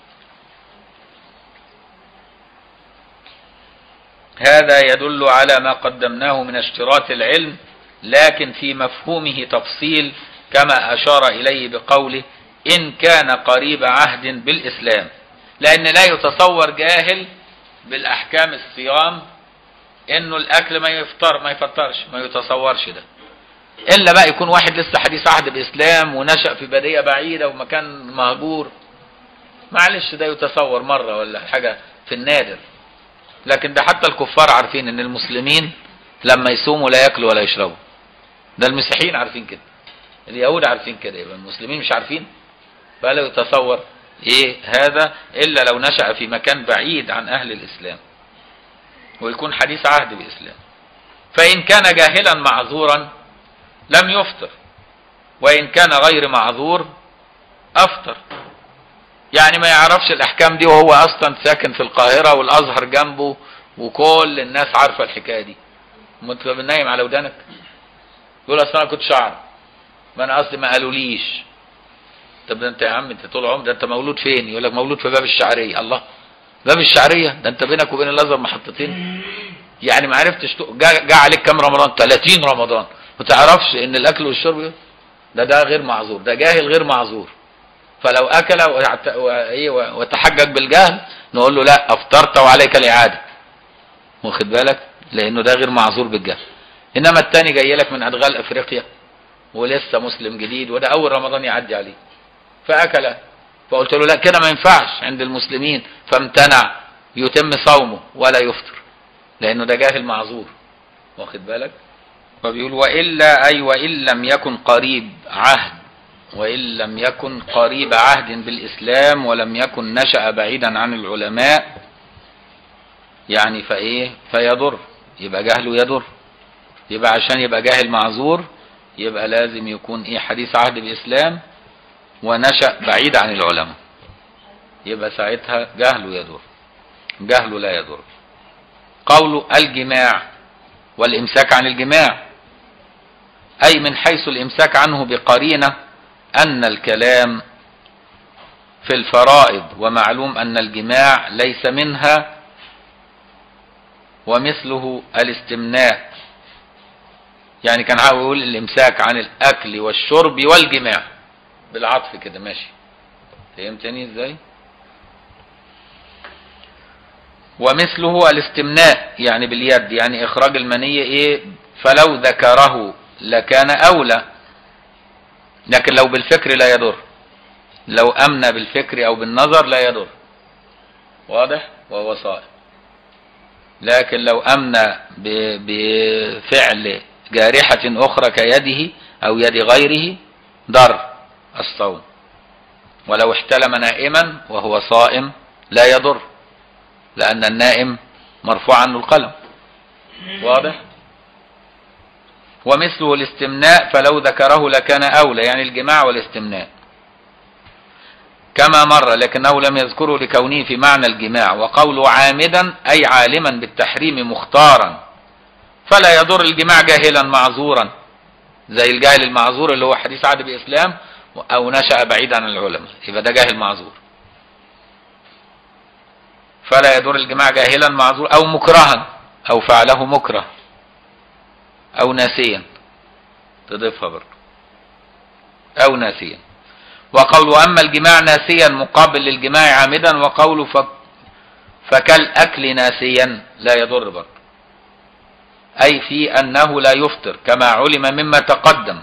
هذا يدل على ما قدمناه من اشتراط العلم لكن في مفهومه تفصيل كما أشار إليه بقوله إن كان قريب عهد بالإسلام لأن لا يتصور جاهل بالأحكام الصيام إنه الأكل ما يفطر ما يفطرش ما يتصورش ده إلا بقى يكون واحد لسه حديث عهد بإسلام ونشأ في بدية بعيدة ومكان مهجور معلش ده يتصور مرة ولا حاجة في النادر لكن ده حتى الكفار عارفين ان المسلمين لما يصوموا لا ياكلوا ولا يشربوا ده المسيحيين عارفين كده اليهود عارفين كده يبقى المسلمين مش عارفين فلا يتصور ايه هذا الا لو نشأ في مكان بعيد عن اهل الاسلام ويكون حديث عهد بالاسلام فان كان جاهلا معذورا لم يفطر وان كان غير معذور افطر يعني ما يعرفش الاحكام دي وهو اصلا ساكن في القاهره والازهر جنبه وكل الناس عارفه الحكايه دي ما انت نايم على ودانك يقول اصل انا كنت شعر ما انا قصدي ما قالوليش طب ده انت يا عم انت طول عمرك ده انت مولود فين يقول لك مولود في باب الشعريه الله باب الشعريه ده انت بينك وبين الازهر محطتين يعني ما عرفتش تق- جا, جا عليك كام رمضان 30 رمضان ما تعرفش ان الاكل والشرب ده ده غير معذور ده جاهل غير معذور فلو اكل ويعت- وإيه وتحجج بالجهل نقول له لا افطرت وعليك الاعاده واخد بالك لانه ده غير معذور بالجهل انما التاني جاي لك من ادغال افريقيا ولسه مسلم جديد وده اول رمضان يعدي عليه فاكل فقلت له لا كده ما ينفعش عند المسلمين فامتنع يتم صومه ولا يفطر لانه ده جاهل معذور واخد بالك فبيقول والا اي وان لم يكن قريب عهد وإن لم يكن قريب عهد بالإسلام ولم يكن نشأ بعيدا عن العلماء يعني فإيه فيضر يبقى جهله يضر يبقى عشان يبقى جاهل معذور يبقى لازم يكون إيه حديث عهد بالإسلام ونشأ بعيد عن العلماء يبقى ساعتها جهله يضر جهله لا يضر قول الجماع والإمساك عن الجماع أي من حيث الإمساك عنه بقرينة أن الكلام في الفرائض ومعلوم أن الجماع ليس منها ومثله الاستمناء يعني كان عاوز يقول الإمساك عن الأكل والشرب والجماع بالعطف كده ماشي فهمتني ازاي ومثله الاستمناء يعني باليد يعني إخراج المنية إيه فلو ذكره لكان أولى لكن لو بالفكر لا يضر لو أمن بالفكر أو بالنظر لا يضر واضح وهو صائم لكن لو أمن ب- بفعل جارحة أخرى كيده أو يد غيره ضر الصوم ولو احتلم نائما وهو صائم لا يضر لأن النائم مرفوع عنه القلم واضح ومثله الاستمناء فلو ذكره لكان أولى يعني الجماع والاستمناء كما مر لكنه لم يذكره لكونه في معنى الجماع وقوله عامدا أي عالما بالتحريم مختارا فلا يضر الجماع جاهلا معذورا زي الجاهل المعذور اللي هو حديث عهد بإسلام أو نشأ بعيد عن العلماء يبقى ده جاهل معذور فلا يضر الجماع جاهلا معذور أو مكرها أو فعله مكره أو ناسيا تضيفها برضه أو ناسيا وقول أما الجماع ناسيا مقابل للجماع عامدا وقول ف... فكالأكل ناسيا لا يضر برضه أي في أنه لا يفطر كما علم مما تقدم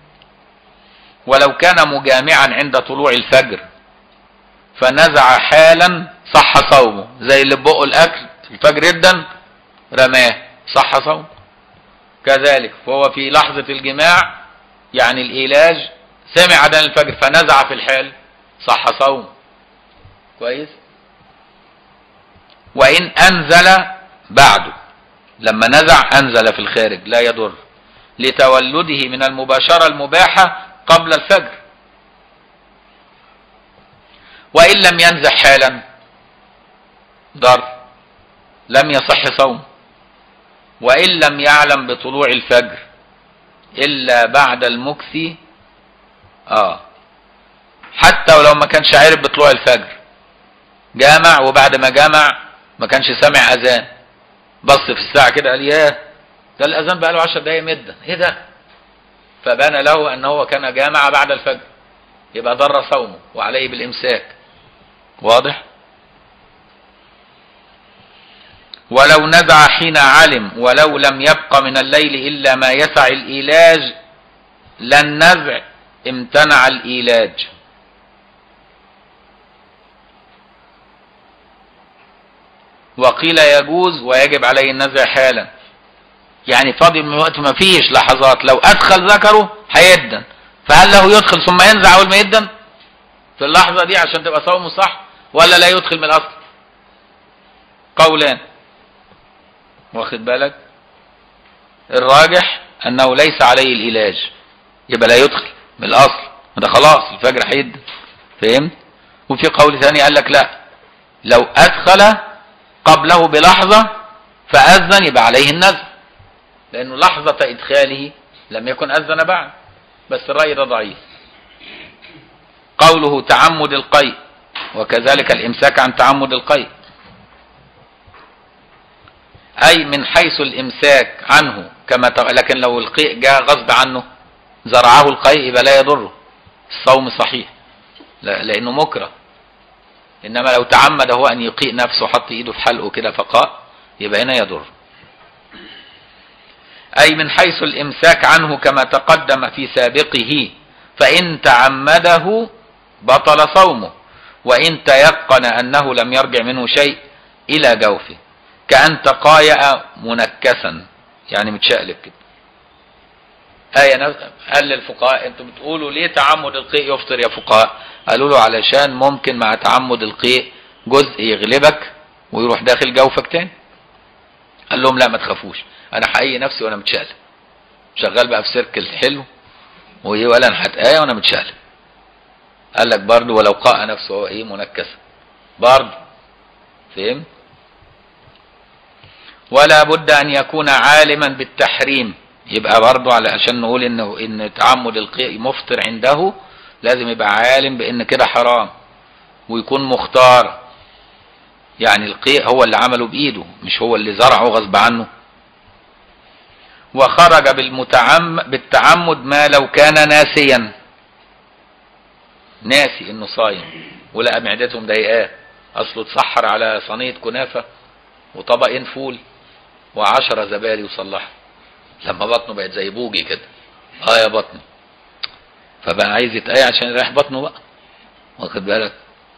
ولو كان مجامعا عند طلوع الفجر فنزع حالا صح صومه زي اللي بقه الأكل الفجر جدا رماه صح صومه كذلك فهو في لحظة الجماع يعني الإيلاج سمع أذان الفجر فنزع في الحال صح صومه كويس وإن أنزل بعده لما نزع أنزل في الخارج لا يضر لتولده من المباشرة المباحة قبل الفجر وإن لم ينزع حالا ضر لم يصح صوم وإن لم يعلم بطلوع الفجر إلا بعد المكث آه حتى ولو ما كانش عارف بطلوع الفجر جامع وبعد ما جامع ما كانش سامع أذان بص في الساعة كده قال ياه ده الأذان بقى له 10 دقايق مدة إيه ده؟ فبان له أن هو كان جامع بعد الفجر يبقى ضر صومه وعليه بالإمساك واضح؟ ولو نزع حين علم ولو لم يبق من الليل إلا ما يسع الإيلاج للنزع امتنع الإيلاج وقيل يجوز ويجب عليه النزع حالا يعني فاضي من وقت ما فيش لحظات لو أدخل ذكره هيدن فهل له يدخل ثم ينزع أول ما يدن في اللحظة دي عشان تبقى صومه صح ولا لا يدخل من الأصل قولان واخد بالك الراجح أنه ليس عليه العلاج يبقى لا يدخل من الأصل ده خلاص الفجر هيدن فهمت وفي قول ثاني قال لك لا لو أدخل قبله بلحظة فأذن يبقى عليه النزع لأنه لحظة إدخاله لم يكن أذن بعد بس الرأي ده ضعيف قوله تعمد القيء وكذلك الإمساك عن تعمد القيء أي من حيث الإمساك عنه كما ت... لكن لو القيء جاء غصب عنه زرعه القيء يبقى لا يضره الصوم صحيح لا لأنه مكره إنما لو تعمد هو أن يقيء نفسه وحط إيده في حلقه كده فقاء يبقى هنا يضر أي من حيث الإمساك عنه كما تقدم في سابقه فإن تعمده بطل صومه وإن تيقن أنه لم يرجع منه شيء إلى جوفه كأن تقايأ منكسا يعني متشقلب كده آية قال للفقهاء انتوا بتقولوا ليه تعمد القيء يفطر يا فقهاء قالوا له علشان ممكن مع تعمد القيء جزء يغلبك ويروح داخل جوفك تاني قال لهم لا ما تخافوش انا حقيقي نفسي وانا متشقلب شغال بقى في سيركل حلو وايه ولا انا هتقايا وانا متشقلب قال لك برضه ولو قاء نفسه هو ايه منكسا برضه فهمت ولا بد ان يكون عالما بالتحريم يبقى برضه عشان نقول انه ان تعمد القيء مفطر عنده لازم يبقى عالم بان كده حرام ويكون مختار يعني القيء هو اللي عمله بايده مش هو اللي زرعه غصب عنه وخرج بالمتعم بالتعمد ما لو كان ناسيا ناسي انه صايم ولقى معدته مضايقاه اصله اتسحر على صينيه كنافه وطبقين فول وعشرة زبادي وصلحها لما بطنه بقت زي بوجي كده اه يا بطني فبقى عايز يتقايا عشان يريح بطنه بقى واخد بالك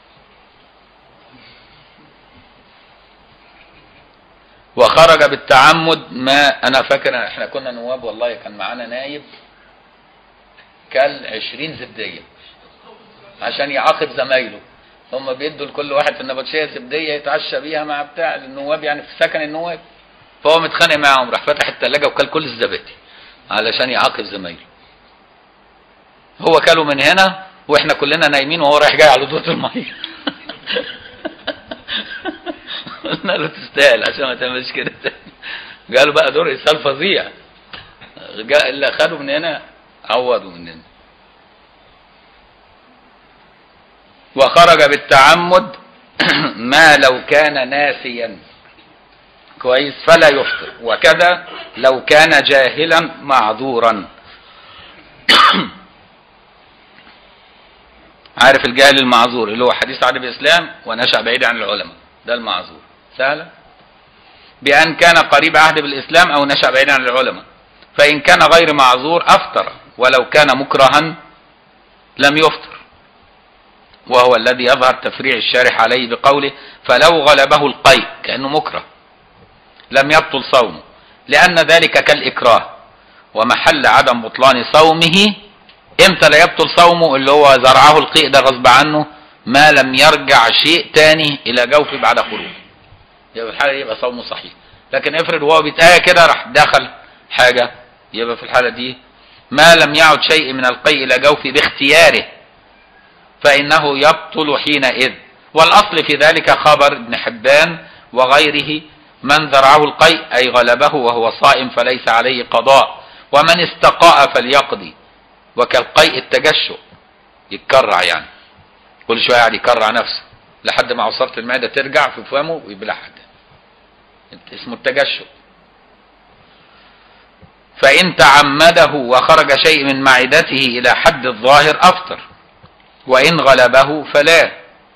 وخرج بالتعمد ما انا فاكر احنا كنا نواب والله كان معانا نايب كل عشرين زبدية عشان يعاقب زمايله هم بيدوا لكل واحد في النبطشيه زبديه يتعشى بيها مع بتاع النواب يعني في سكن النواب فهو متخانق معاهم راح فتح الثلاجه وكل كل الزبادي علشان يعاقب زمايله هو كله من هنا واحنا كلنا نايمين وهو رايح جاي على دوت الميه قلنا له تستاهل عشان ما تعملش كده تاني قالوا بقى دور ارسال فظيع جاء اللي اخدوا من هنا عوضوا من هنا وخرج بالتعمد ما لو كان ناسيا كويس فلا يفطر وكذا لو كان جاهلا معذورا عارف الجاهل المعذور اللي هو حديث عن الاسلام ونشا بعيد عن العلماء ده المعذور سهله بان كان قريب عهد بالاسلام او نشا بعيد عن العلماء فان كان غير معذور افطر ولو كان مكرها لم يفطر وهو الذي يظهر تفريع الشارح عليه بقوله فلو غلبه القيء كانه مكره لم يبطل صومه لان ذلك كالاكراه ومحل عدم بطلان صومه امتى لا يبطل صومه اللي هو زرعه القيء ده غصب عنه ما لم يرجع شيء تاني الى جوفه بعد خروجه يبقى في الحاله دي يبقى صومه صحيح لكن افرض وهو بيتآية كده راح دخل حاجه يبقى في الحاله دي ما لم يعد شيء من القيء الى جوفه باختياره فانه يبطل حينئذ والاصل في ذلك خبر ابن حبان وغيره من ذرعه القيء اي غلبه وهو صائم فليس عليه قضاء ومن استقاء فليقضي وكالقيء التجشؤ يتكرع يعني كل شويه قاعد يكرع نفسه لحد ما عصاره المعده ترجع في فمه ويبلعها تاني اسمه التجشؤ فإن تعمده وخرج شيء من معدته إلى حد الظاهر أفطر وإن غلبه فلا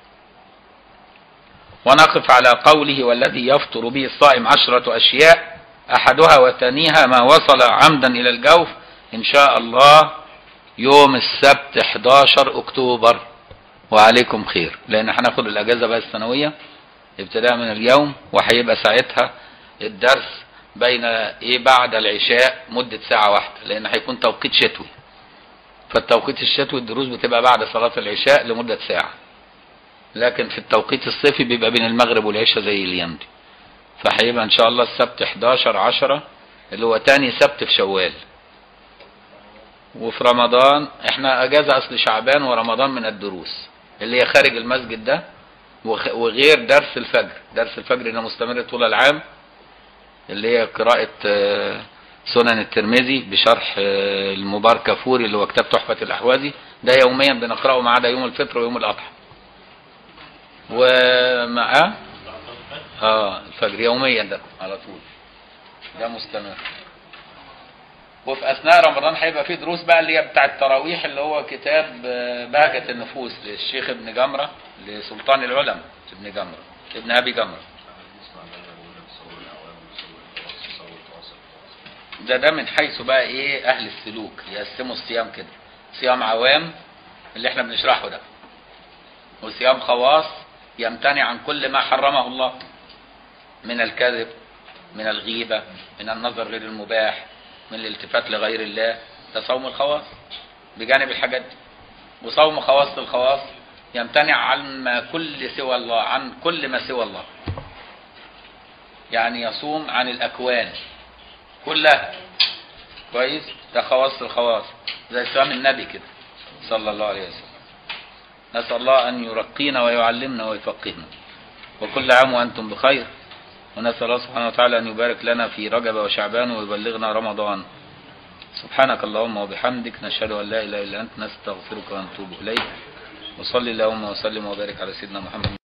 ونقف على قوله والذي يفطر به الصائم عشرة أشياء أحدها وثانيها ما وصل عمدا إلى الجوف إن شاء الله يوم السبت 11 أكتوبر وعليكم خير لأن هناخد الأجازة بقى السنوية ابتداء من اليوم وهيبقى ساعتها الدرس بين إيه بعد العشاء مدة ساعة واحدة لأن هيكون توقيت شتوي فالتوقيت الشتوي الدروس بتبقى بعد صلاة العشاء لمدة ساعة لكن في التوقيت الصيفي بيبقى بين المغرب والعشاء زي الأيام دي فهيبقى إن شاء الله السبت 11 10 اللي هو تاني سبت في شوال وفي رمضان احنا اجازة اصل شعبان ورمضان من الدروس اللي هي خارج المسجد ده وخ- وغير درس الفجر درس الفجر ده مستمر طول العام اللي هي قراءة آه، سنن الترمذي بشرح آه، المبارك كفوري اللي هو كتاب تحفة الأحوازي ده يوميا بنقرأه ما عدا يوم الفطر ويوم الأضحى ومع اه الفجر يوميا ده على طول ده مستمر وفي اثناء رمضان هيبقى في دروس بقى اللي هي بتاع التراويح اللي هو كتاب آه، بهجة النفوس للشيخ ابن جمرة لسلطان العلماء ابن جمرة ابن ابي جمرة نسمع دايما بيقول لك صور الاعوام وصور التواصل صور التواصل التواصل ده ده من حيث بقى ايه اهل السلوك يقسموا الصيام كده صيام عوام اللي احنا بنشرحه ده وصيام خواص يمتنع عن كل ما حرمه الله من الكذب من الغيبة من النظر غير المباح من الالتفات لغير الله ده صوم الخواص بجانب الحاجات دي وصوم خواص الخواص يمتنع عن ما كل سوى الله عن كل ما سوى الله يعني يصوم عن الأكوان كلها كويس ده خواص الخواص زي صيام النبي كده صلى الله عليه وسلم نسأل الله أن يرقينا ويعلمنا ويفقهنا وكل عام وأنتم بخير ونسأل الله سبحانه وتعالى أن يبارك لنا في رجب وشعبان ويبلغنا رمضان سبحانك اللهم وبحمدك نشهد أن لا إله إلا أنت نستغفرك ونتوب إليك وصلي اللهم وسلم وبارك على سيدنا محمد